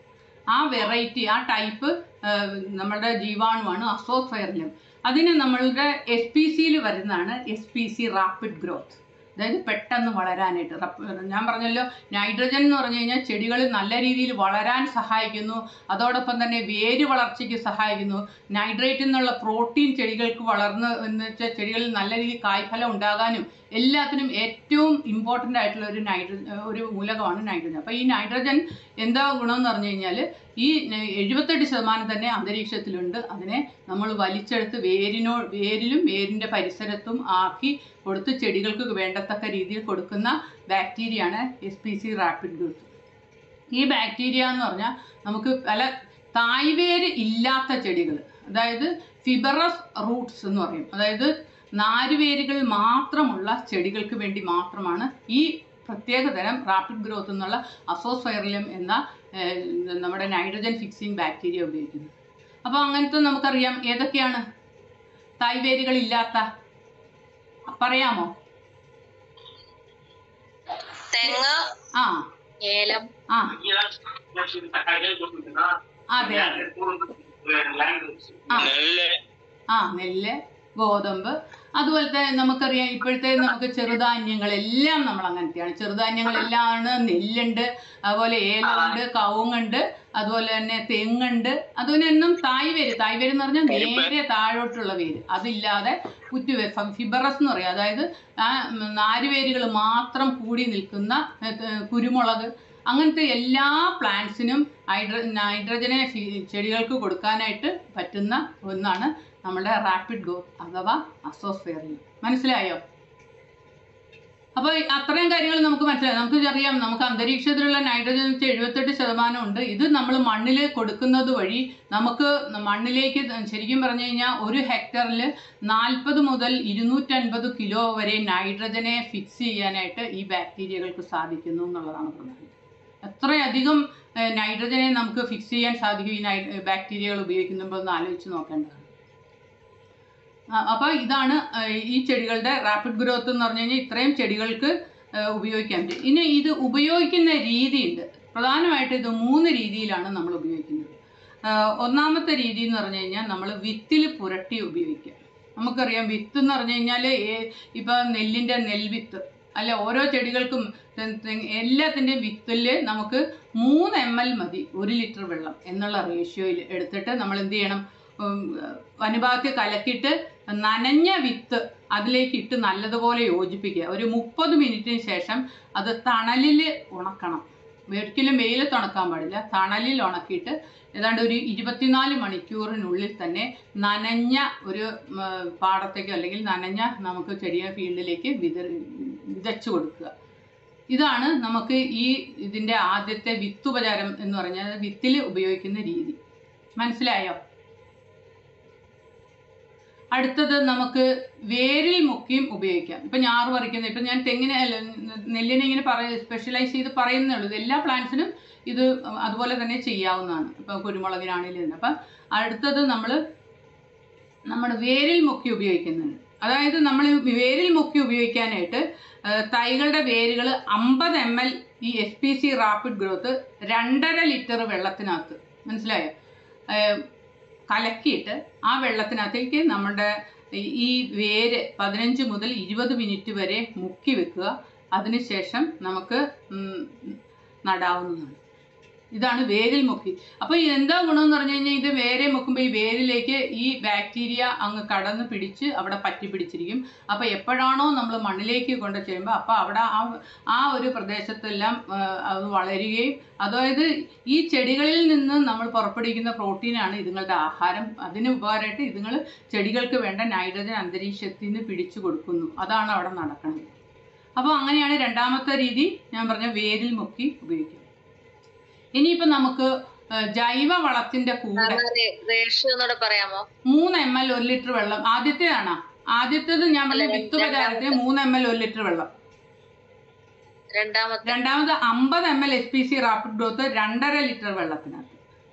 Speaker 2: ആ വെറൈറ്റി ആ ടൈപ്പ് നമ്മളുടെ ജീവാണുവാണ് അസോഫയറിലും അതിന് നമ്മളുടെ എസ് പി സിയിൽ വരുന്നതാണ് S P C rapid growth അതായത് പെട്ടെന്ന് വളരാനായിട്ട് റപ്പ് ഞാൻ പറഞ്ഞല്ലോ നൈട്രജൻ എന്ന് പറഞ്ഞു കഴിഞ്ഞാൽ ചെടികൾ നല്ല രീതിയിൽ വളരാൻ സഹായിക്കുന്നു അതോടൊപ്പം തന്നെ വേര് വളർച്ചയ്ക്ക് സഹായിക്കുന്നു നൈട്രേറ്റിൽ നിന്നുള്ള പ്രോട്ടീൻ ചെടികൾക്ക് വളർന്ന് എന്ന് വെച്ചാൽ ചെടികളിൽ നല്ല രീതിയിൽ കായ്ഫലം ഉണ്ടാകാനും എല്ലാത്തിനും ഏറ്റവും ഇമ്പോർട്ടൻ്റ് ആയിട്ടുള്ള ഒരു നൈട്രജൻ ഒരു മൂലകമാണ് നൈട്രജൻ അപ്പോൾ ഈ നൈട്രജൻ എന്താ ഗുണമെന്ന് പറഞ്ഞു കഴിഞ്ഞാൽ ഈ ന- എഴുപത്തെട്ട് ശതമാനം തന്നെ അന്തരീക്ഷത്തിലുണ്ട് അതിനെ നമ്മൾ വലിച്ചെടുത്ത് വേരിനോ വേരിലും വേരിൻ്റെ പരിസരത്തും ആക്കി കൊടുത്ത് ചെടികൾക്ക് വേണ്ടത്തക്ക രീതിയിൽ കൊടുക്കുന്ന ബാക്ടീരിയയാണ് S P C rapid growth ഈ ബാക്ടീരിയ എന്ന് പറഞ്ഞാൽ നമുക്ക് പല തായ്വേര് ഇല്ലാത്ത ചെടികൾ അതായത് ഫിബറസ് റൂട്ട്സ് എന്ന് പറയും അതായത് നാരുവേരുകൾ മാത്രമുള്ള ചെടികൾക്ക് വേണ്ടി മാത്രമാണ് ഈ പ്രത്യേകതരം റാപ്പിഡ് ഗ്രോത്ത് എന്നുള്ള അസോസ്ഫൈറിലം എന്ന ഏഹ്, നമ്മുടെ നൈട്രജൻ ഫിക്സിംഗ് ബാക്ടീരിയ ഉപയോഗിക്കുന്നത് അപ്പോൾ അങ്ങനത്തെ നമുക്കറിയാം ഏതൊക്കെയാണ് തായ്വേരുകൾ ഇല്ലാത്ത പറയാമോ
Speaker 1: തെങ്ങ്
Speaker 2: ആ
Speaker 1: ഏലം
Speaker 2: ആ അതെ അതെ ആ
Speaker 3: നെല്ല്
Speaker 2: ആ നെല്ല് ഗോതമ്പ് അതുപോലത്തെ നമുക്കറിയാം ഇപ്പോഴത്തെ നമുക്ക് ചെറുധാന്യങ്ങളെല്ലാം നമ്മൾ അങ്ങനത്തെയാണ് ചെറുധാന്യങ്ങളെല്ലാം നെല്ലുണ്ട് അതുപോലെ ഏലമുണ്ട് കവുങ്ങുണ്ട് അതുപോലെ തന്നെ തെങ്ങുണ്ട് അതിനൊന്നും തായ് വേര് തായ് വേര് എന്ന് പറഞ്ഞാൽ നേരെ താഴോട്ടുള്ള വേര് അതില്ലാതെ കുറ്റുവേ ഫിബറസ് എന്ന് പറയും അതായത് ആ നാരുവേരുകൾ മാത്രം കൂടി നിൽക്കുന്ന ഏഹ്, കുരുമുളക് അങ്ങനത്തെ എല്ലാ പ്ലാന്റ്സിനും ഹൈഡ്ര നൈട്രജനെ ഫി- ചെടികൾക്ക് കൊടുക്കാനായിട്ട് പറ്റുന്ന ഒന്നാണ് നമ്മുടെ റാപ്പിഡ് ഗ്രോത്ത് അഥവാ അസോസ്ഫിയറിൽ മനസ്സിലായോ അപ്പോൾ അത്രയും കാര്യങ്ങൾ നമുക്ക് മനസ്സിലായി നമുക്ക് അറിയാം നമുക്ക് അന്തരീക്ഷത്തിലുള്ള നൈട്രജൻ വെച്ചാൽ എഴുപത്തെട്ട് ശതമാനം ഉണ്ട് ഇത് നമ്മൾ മണ്ണിൽ കൊടുക്കുന്നത് വഴി നമുക്ക് മണ്ണിലേക്ക് ശരിക്കും പറഞ്ഞു കഴിഞ്ഞാൽ ഒരു ഹെക്ടറിൽ നാൽപ്പത് മുതൽ ഇരുന്നൂറ്റൻപത് കിലോ വരെ നൈട്രജനെ ഫിക്സ് ചെയ്യാനായിട്ട് ഈ ബാക്ടീരിയകൾക്ക് സാധിക്കുന്നു എന്നുള്ളതാണ് പ്രധാനം എത്രയധികം ഏഹ്, നൈട്രജനെ നമുക്ക് ഫിക്സ് ചെയ്യാൻ സാധിക്കും ഈ നൈ ബാക്ടീരിയകൾ ഉപയോഗിക്കുമ്പോൾ ഒന്ന് ആലോചിച്ച് നോക്കേണ്ടതാണ് അപ്പോൾ ഇതാണ് ഏഹ്, ഈ ചെടികളുടെ റാപ്പിഡ് ഗ്രോത്ത് എന്ന് പറഞ്ഞു കഴിഞ്ഞാൽ ഇത്രയും ചെടികൾക്ക് ഏഹ്, ഉപയോഗിക്കാൻ പറ്റും ഇനി ഇത് ഉപയോഗിക്കുന്ന രീതിയുണ്ട് പ്രധാനമായിട്ട് ഇത് മൂന്ന് രീതിയിലാണ് നമ്മൾ ഉപയോഗിക്കുന്നത് ഏഹ്, ഒന്നാമത്തെ രീതി എന്ന് പറഞ്ഞു കഴിഞ്ഞാൽ നമ്മൾ വിത്തിൽ പുരട്ടി ഉപയോഗിക്കുക നമുക്കറിയാം വിത്ത് എന്ന് പറഞ്ഞു കഴിഞ്ഞാൽ ഇപ്പം നെല്ലിൻ്റെ നെൽവിത്ത് അല്ല ഓരോ ചെടികൾക്കും തെ- തെ- എല്ലാത്തിൻ്റെയും വിത്തിൽ നമുക്ക് മൂന്ന് എം എൽ മതി ഒരു ലിറ്റർ വെള്ളം എന്നുള്ള റേഷ്യോയിൽ എടുത്തിട്ട് നമ്മൾ എന്ത് ചെയ്യണം ഉം, വനുഭാഗത്ത് കലക്കിയിട്ട് നനഞ്ഞ വിത്ത് അതിലേക്ക് ഇട്ട് നല്ലതുപോലെ യോജിപ്പിക്കുക ഒരു മുപ്പത് മിനിറ്റിന് ശേഷം അത് തണലിൽ ഉണക്കണം ഒരിക്കലും വെയിലത്ത് ഉണക്കാൻ പാടില്ല തണലിൽ ഉണക്കിയിട്ട് ഏതാണ്ട് ഒരു ഇരുപത്തിനാല് മണിക്കൂറിനുള്ളിൽ തന്നെ നനഞ്ഞ ഒരു ഉം, പാടത്തേക്കോ അല്ലെങ്കിൽ നനഞ്ഞ നമുക്ക് ചെടിയ ഫീൽഡിലേക്ക് വിതറി വിതച്ചു കൊടുക്കുക ഇതാണ് നമുക്ക് ഈ ഇതിൻ്റെ ആദ്യത്തെ വിത്തുപചാരം എന്ന് പറഞ്ഞാൽ വിത്തിൽ ഉപയോഗിക്കുന്ന രീതി മനസ്സിലായോ അടുത്തത് നമുക്ക് വേരിൽ മുക്കിയും ഉപയോഗിക്കാം ഇപ്പം ഞാറ് പറിക്കുന്നത് ഇപ്പം ഞാൻ തെങ്ങിനെ അല്ല നെല്ലിനെ ഇങ്ങനെ പറയ സ്പെഷ്യലൈസ് ചെയ്ത് പറയുന്നേ ഉള്ളൂ ഇത് എല്ലാ പ്ലാന്റ്സിനും ഇത് അതുപോലെ തന്നെ ചെയ്യാവുന്നതാണ് ഇപ്പം കുരുമുളകിനാണെങ്കിലും തന്നെ അപ്പം അടുത്തത് നമ്മൾ നമ്മുടെ വേരിൽ മുക്കി ഉപയോഗിക്കുന്നുണ്ട് അതായത് നമ്മൾ വേരിൽ മുക്കി ഉപയോഗിക്കാനായിട്ട് ആ, തൈകളുടെ വേരുകൾ അമ്പത് എം എൽ ഈ S P C rapid growth രണ്ടര ലിറ്റർ വെള്ളത്തിനകത്ത് മനസ്സിലായോ ആ, കലക്കിയിട്ട് ആ വെള്ളത്തിനകത്തേക്ക് നമ്മുടെ ഈ- ഈ വേര് പതിനഞ്ച് മുതൽ ഇരുപത് മിനിറ്റ് വരെ മുക്കി വെക്കുക അതിനുശേഷം നമുക്ക് ഉം, നടാവുന്നതാണ് ഇതാണ് വേരിൽ മുക്കി അപ്പോൾ എന്താ ഗുണമെന്ന് പറഞ്ഞു കഴിഞ്ഞാൽ ഇത് വേരെ മുക്കുമ്പോൾ ഈ വേരിലേക്ക് ഈ ബാക്ടീരിയ അങ്ങ് കടന്ന് പിടിച്ച് അവിടെ പറ്റി പിടിച്ചിരിക്കും അപ്പോൾ എപ്പോഴാണോ നമ്മൾ മണ്ണിലേക്ക് കൊണ്ട് ചെയ്യുമ്പോൾ അപ്പോൾ അവിടെ ആ ആ ഒരു പ്രദേശത്തെല്ലാം ആ, അത് വളരുകയും അതായത് ഈ ചെടികളിൽ നിന്ന് നമ്മൾ പുറപ്പെടുവിക്കുന്ന പ്രോട്ടീനാണ് ഇതുങ്ങളുടെ ആഹാരം അതിന് ഉപകാരമായിട്ട് ഇതുങ്ങൾ ചെടികൾക്ക് വേണ്ട നൈട്രജൻ അന്തരീക്ഷത്തിൽ നിന്ന് പിടിച്ചു കൊടുക്കുന്നു അതാണ് അവിടെ നടക്കുന്നത് അപ്പോൾ അങ്ങനെയാണ് രണ്ടാമത്തെ രീതി ഞാൻ പറഞ്ഞ വേരിൽ മുക്കി ഉപയോഗിക്കുന്നത് ഇനിയിപ്പോൾ നമുക്ക് ആ, ജൈവ വളത്തിന്റെ കൂടെ
Speaker 1: റേഷ്യോ എന്നൂടെ പറയാമോ
Speaker 2: മൂന്ന് എം എൽ ഒരു ലിറ്റർ വെള്ളം ആദ്യത്തേതാണോ ആദ്യത്തേത് ഞാൻ പറഞ്ഞ
Speaker 1: അല്ല,
Speaker 2: വിത്ത് പ്രചാരത്തിന് മൂന്ന് എം എൽ ഒരു ലിറ്റർ വെള്ളം
Speaker 1: രണ്ടാമത്തെ
Speaker 2: രണ്ടാമത് അമ്പത് M L S P C rapid growth രണ്ടര ലിറ്റർ വെള്ളത്തിനകത്ത്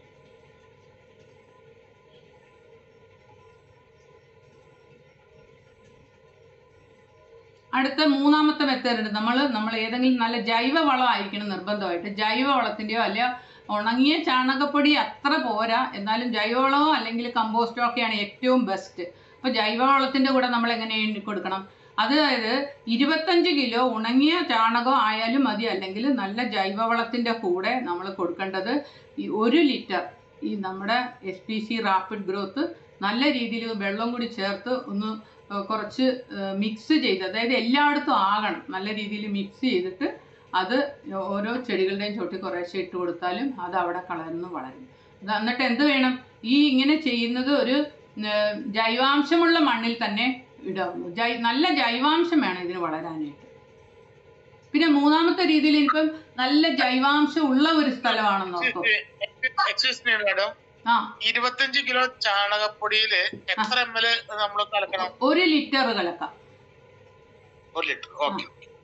Speaker 2: അടുത്ത മൂന്നാമത്തെ മെത്തേഡ് ഉണ്ട് നമ്മൾ നമ്മൾ ഏതെങ്കിലും നല്ല ജൈവ വളം ആയിരിക്കണം നിർബന്ധമായിട്ട് ജൈവ വളത്തിൻ്റെയോ അല്ല ഉണങ്ങിയ ചാണകപ്പൊടി അത്ര പോരാ എന്നാലും ജൈവവളമോ അല്ലെങ്കിൽ കമ്പോസ്റ്റോ ഒക്കെയാണ് ഏറ്റവും ബെസ്റ്റ് അപ്പോൾ ജൈവവളത്തിൻ്റെ കൂടെ നമ്മൾ എങ്ങനെ എണ്ണി കൊടുക്കണം അതായത് ഇരുപത്തഞ്ച് കിലോ ഉണങ്ങിയ ചാണകം ആയാലും മതി അല്ലെങ്കിൽ നല്ല ജൈവവളത്തിൻ്റെ കൂടെ നമ്മൾ കൊടുക്കേണ്ടത് ഈ ഒരു ലിറ്റർ ഈ നമ്മുടെ S P C rapid growth നല്ല രീതിയിൽ വെള്ളം കൂടി ചേർത്ത് ഒന്ന് ഏഹ് കുറച്ച് മിക്സ് ചെയ്ത് അതായത് എല്ലായിടത്തും ആകണം നല്ല രീതിയിൽ മിക്സ് ചെയ്തിട്ട് അത് ഓരോ ചെടികളുടെയും ചോട്ടി കുറേശ്ശെ ഇട്ട് കൊടുത്താലും അത് അവിടെ കളർന്ന് വളരും അത് എന്നിട്ട് എന്ത് വേണം ഈ ഇങ്ങനെ ചെയ്യുന്നത് ഒരു ഏഹ് ജൈവാംശമുള്ള മണ്ണിൽ തന്നെ ഇടാവുള്ളൂ ജൈ നല്ല ജൈവാംശം വേണം ഇതിന് വളരാനായിട്ട് പിന്നെ മൂന്നാമത്തെ രീതിയിൽ ഇനിയിപ്പം നല്ല ജൈവാംശം ഉള്ള ഒരു സ്ഥലമാണെന്ന് നോക്കും
Speaker 3: എക്സ്ക്യൂസ് മീ മാഡം
Speaker 2: ആ
Speaker 3: ഇരുപത്തഞ്ച് കിലോ ചാണകപ്പൊടിയില് എത്ര എം എൽ നമ്മൾ കലക്കണം
Speaker 2: ഒരു ലിറ്റർ കലക്കാം
Speaker 3: ഒരു litre okay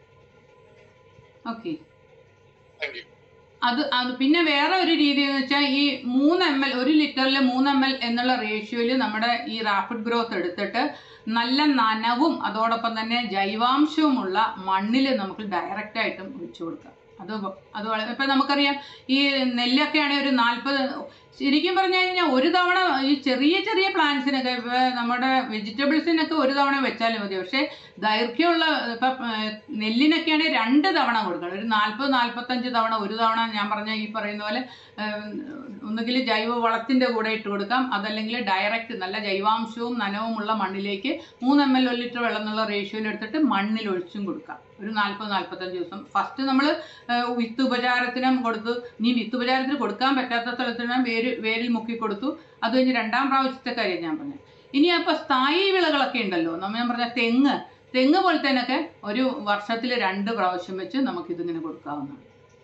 Speaker 2: okay
Speaker 3: thank you
Speaker 2: അത് അത് പിന്നെ വേറെ ഒരു രീതി എന്ന് വെച്ചാൽ ഈ മൂന്ന് എം എൽ ഒരു ലിറ്ററിൽ മൂന്ന് എം എൽ എന്നുള്ള റേഷ്യോയിൽ നമ്മുടെ ഈ റാപ്പിഡ് ഗ്രോത്ത് എടുത്തിട്ട് നല്ല നനവും അതോടൊപ്പം തന്നെ ജൈവാംശവുമുള്ള മണ്ണിൽ നമുക്ക് ഡയറക്റ്റ് ആയിട്ടും ഒഴിച്ചു കൊടുക്കാം അത് വ- അത് വളരെ ഇപ്പം നമുക്കറിയാം ഈ നെല്ലൊക്കെ ആണെങ്കിൽ ഒരു നാൽപ്പത് ശരിക്കും പറഞ്ഞു കഴിഞ്ഞാൽ ഒരു തവണ ഈ ചെറിയ ചെറിയ പ്ലാന്റ്സിനൊക്കെ ഇപ്പൊ നമ്മുടെ വെജിറ്റബിൾസിനൊക്കെ ഒരു തവണ വെച്ചാലും മതി പക്ഷേ ദൈർഘ്യമുള്ള ഇപ്പം ഏഹ്, നെല്ലിനൊക്കെയാണെങ്കിൽ രണ്ട് തവണ കൊടുക്കണം ഒരു നാൽപ്പത് നാൽപ്പത്തഞ്ച് തവണ ഒരു തവണ ഞാൻ പറഞ്ഞ ഈ പറയുന്ന പോലെ ഏഹ്, ഒന്നുകിൽ ജൈവ വളത്തിൻ്റെ കൂടെ ഇട്ട് കൊടുക്കാം അതല്ലെങ്കിൽ ഡയറക്റ്റ് നല്ല ജൈവാംശവും നനവുമുള്ള മണ്ണിലേക്ക് മൂന്ന് എം എൽ ഒരു ലിറ്റർ വെള്ളം എന്നുള്ള റേഷ്യോയിൽ എടുത്തിട്ട് മണ്ണിൽ ഒഴിച്ചും കൊടുക്കാം ഒരു നാൽപ്പത് നാൽപ്പത്തഞ്ച് ദിവസം ഫസ്റ്റ് നമ്മൾ വിത്ത് ഉപചാരത്തിനും കൊടുത്തു ഇനി വിത്ത് ഉപചാരത്തിന് കൊടുക്കാൻ പറ്റാത്ത സ്ഥലത്തിന് വേര് വേരിൽ മുക്കി കൊടുത്തു അത് കഴിഞ്ഞ് രണ്ടാം പ്രാവശ്യത്തെ കാര്യം ഞാൻ പറഞ്ഞു ഇനി അപ്പോൾ സ്ഥായി വിളകളൊക്കെ ഉണ്ടല്ലോ നമ്മൾ ഞാൻ പറഞ്ഞ തെങ്ങ് തെങ്ങ് പോലത്തേനൊക്കെ ഒരു വർഷത്തിൽ രണ്ട് പ്രാവശ്യം വെച്ച് നമുക്കിതിങ്ങനെ കൊടുക്കാവുന്നതാണ്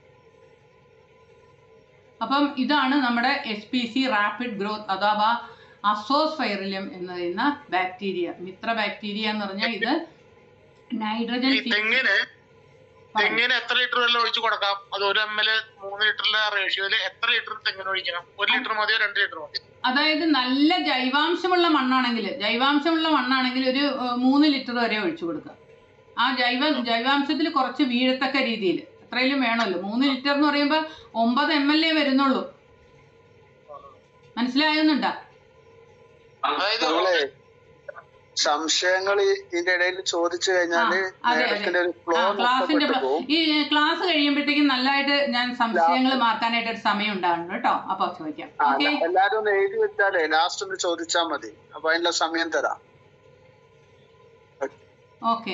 Speaker 2: അപ്പം ഇതാണ് നമ്മുടെ S P C rapid growth അഥവാ അസോസ്ഫൈറിലിയം എന്ന് പറയുന്ന ബാക്ടീരിയ മിത്ര ബാക്ടീരിയ എന്ന് പറഞ്ഞാൽ ഇത് നൈട്രജൻ
Speaker 3: ഈ തെങ്ങിന് തെങ്ങിന് എത്ര ലിറ്റർ വെള്ളം ഒഴിച്ചു കൊടുക്കാം അത് ഒരു എം എൽ മൂന്ന് ലിറ്ററിലെ റേഷ്യോയില് എത്ര ലിറ്റർ തെങ്ങിന് ഒഴിക്കണം ഒരു ലിറ്റർ മതിയോ രണ്ട് ലിറ്റർ മതിയോ
Speaker 2: അതായത് നല്ല ജൈവാംശമുള്ള മണ്ണാണെങ്കിൽ ജൈവാംശമുള്ള മണ്ണാണെങ്കിൽ ഒരു ഏഹ്, മൂന്ന് ലിറ്റർ വരെ ഒഴിച്ചു കൊടുക്കുക ആ ജൈവ ജൈവാംശത്തിൽ കുറച്ച് വീഴത്തക്ക രീതിയിൽ അത്രയിലും വേണമല്ലോ മൂന്ന് ലിറ്റർ എന്ന് പറയുമ്പോൾ ഒമ്പത് എം എൽ എ വരുന്നുള്ളൂ മനസ്സിലാകുന്നുണ്ടോ
Speaker 3: അതായത്
Speaker 4: നമ്മളെ സംശയങ്ങൾ ഇതിന്റെ ഇടയിൽ ചോദിച്ചു കഴിഞ്ഞാല്
Speaker 2: ആ, അതെ,
Speaker 4: നേരത്തിന്റെ ഒരു ഫ്ലോ
Speaker 2: ആ ക്ലാസിന്റെ
Speaker 4: നഷ്ടപ്പെട്ടു പോകും
Speaker 2: ഈ ക്ലാസ് കഴിയുമ്പോഴത്തേക്കും നല്ലതായിട്ട് ഞാൻ സംശയങ്ങൾ മാർക്കാനായിട്ട് ഒരു സമയം ഉണ്ടാകുന്നു കേട്ടോ അപ്പൊ ചോദിക്കാം
Speaker 4: ആ,
Speaker 2: ഓക്കെ
Speaker 4: എല്ലാരും ഒന്ന് എഴുതി വെച്ചാലേ ലാസ്റ്റ് ഒന്ന് ചോദിച്ചാൽ മതി അപ്പൊ അതിനുള്ള സമയം തരാം
Speaker 2: ഓക്കെ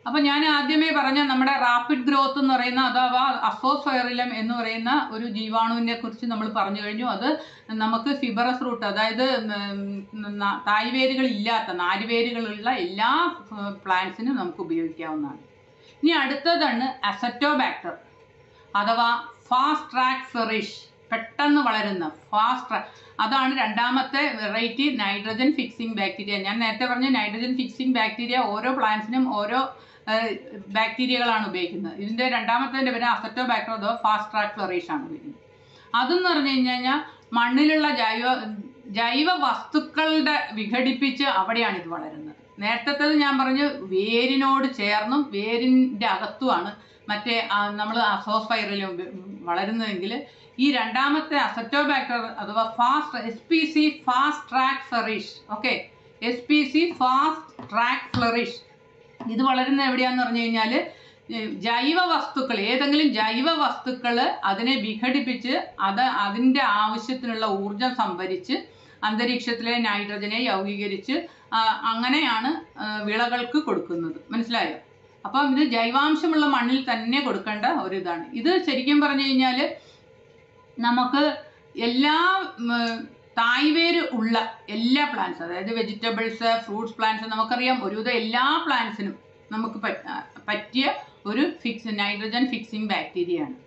Speaker 2: അപ്പൊ ഞാൻ ആദ്യമേ പറഞ്ഞ നമ്മുടെ റാപ്പിഡ് ഗ്രോത്ത് എന്ന് പറയുന്ന അഥവാ അസോസ്ഫയറിലം എന്ന് പറയുന്ന ഒരു ജീവാണുവിനെ കുറിച്ച് നമ്മൾ പറഞ്ഞു കഴിഞ്ഞു അത് നമുക്ക് ഫിബറസ് റൂട്ട് അതായത് ഉം, ന- തായ്വേരുകൾ ഇല്ലാത്ത നാരുവേരുകളുള്ള എല്ലാ പ്ലാന്റ്സിനും നമുക്ക് ഉപയോഗിക്കാവുന്നതാണ് ഇനി അടുത്തതാണ് അസറ്റോബാക്ടർ അഥവാ ഫാസ്റ്റ് ട്രാക്ക് ഫെറിഷ് പെട്ടെന്ന് വളരുന്ന ഫാസ്റ്റ് ട്രാക്ക് അതാണ് രണ്ടാമത്തെ വെറൈറ്റി നൈട്രജൻ ഫിക്സിംഗ് ബാക്ടീരിയ ഞാൻ നേരത്തെ പറഞ്ഞ നൈട്രജൻ ഫിക്സിംഗ് ബാക്ടീരിയ ഓരോ പ്ലാന്റ്സിനും ഓരോ ബാക്ടീരിയകളാണ് ഉപയോഗിക്കുന്നത് ഇതിൻ്റെ രണ്ടാമത്തെ പേര് അസറ്റോബാക്ടർ അഥവാ ഫാസ്റ്റ് ട്രാക്ക് ഫ്ലറീഷ് ആണ് ഉപയോഗിക്കുന്നത് അതെന്ന് പറഞ്ഞു കഴിഞ്ഞ് കഴിഞ്ഞാൽ മണ്ണിലുള്ള ജൈവ ജൈവ വസ്തുക്കളുടെ വിഘടിപ്പിച്ച് അവിടെയാണ് ഇത് വളരുന്നത് നേരത്തേത് ഞാൻ പറഞ്ഞു വേരിനോട് ചേർന്നും വേരിൻ്റെ അകത്തുമാണ് മറ്റേ നമ്മൾ അസോസ്പൈറിലും വളരുന്നതെങ്കിൽ ഈ രണ്ടാമത്തെ അസറ്റോബാക്ടർ അഥവാ fast S P C fast track flourish okay S P C fast track flourish ഇത് വളരുന്ന എവിടെയാന്ന് പറഞ്ഞു കഴിഞ്ഞാൽ ജൈവ വസ്തുക്കൾ ഏതെങ്കിലും ജൈവ വസ്തുക്കൾ അതിനെ വിഘടിപ്പിച്ച് അത് അതിൻ്റെ ആവശ്യത്തിനുള്ള ഊർജം സംഭരിച്ച് അന്തരീക്ഷത്തിലെ നൈട്രജനെ യൗഗീകരിച്ച് ആ, അങ്ങനെയാണ് ആ, വിളകൾക്ക് കൊടുക്കുന്നത് മനസ്സിലായോ അപ്പം ഇത് ജൈവാംശമുള്ള മണ്ണിൽ തന്നെ കൊടുക്കേണ്ട ഒരു ഇതാണ് ഇത് ശരിക്കും പറഞ്ഞു കഴിഞ്ഞാൽ നമുക്ക് എല്ലാ ഉം, തായ്വേര് ഉള്ള എല്ലാ പ്ലാന്റ്സ് അതായത് വെജിറ്റബിൾസ് ഫ്രൂട്ട്സ് പ്ലാന്റ്സ് നമുക്കറിയാം ഒരുവിധം എല്ലാ പ്ലാന്റ്സിനും നമുക്ക് പറ്റ- ആ, പറ്റിയ ഒരു ഫിക്സ് നൈട്രജൻ ഫിക്സിംഗ് ബാക്ടീരിയയാണ്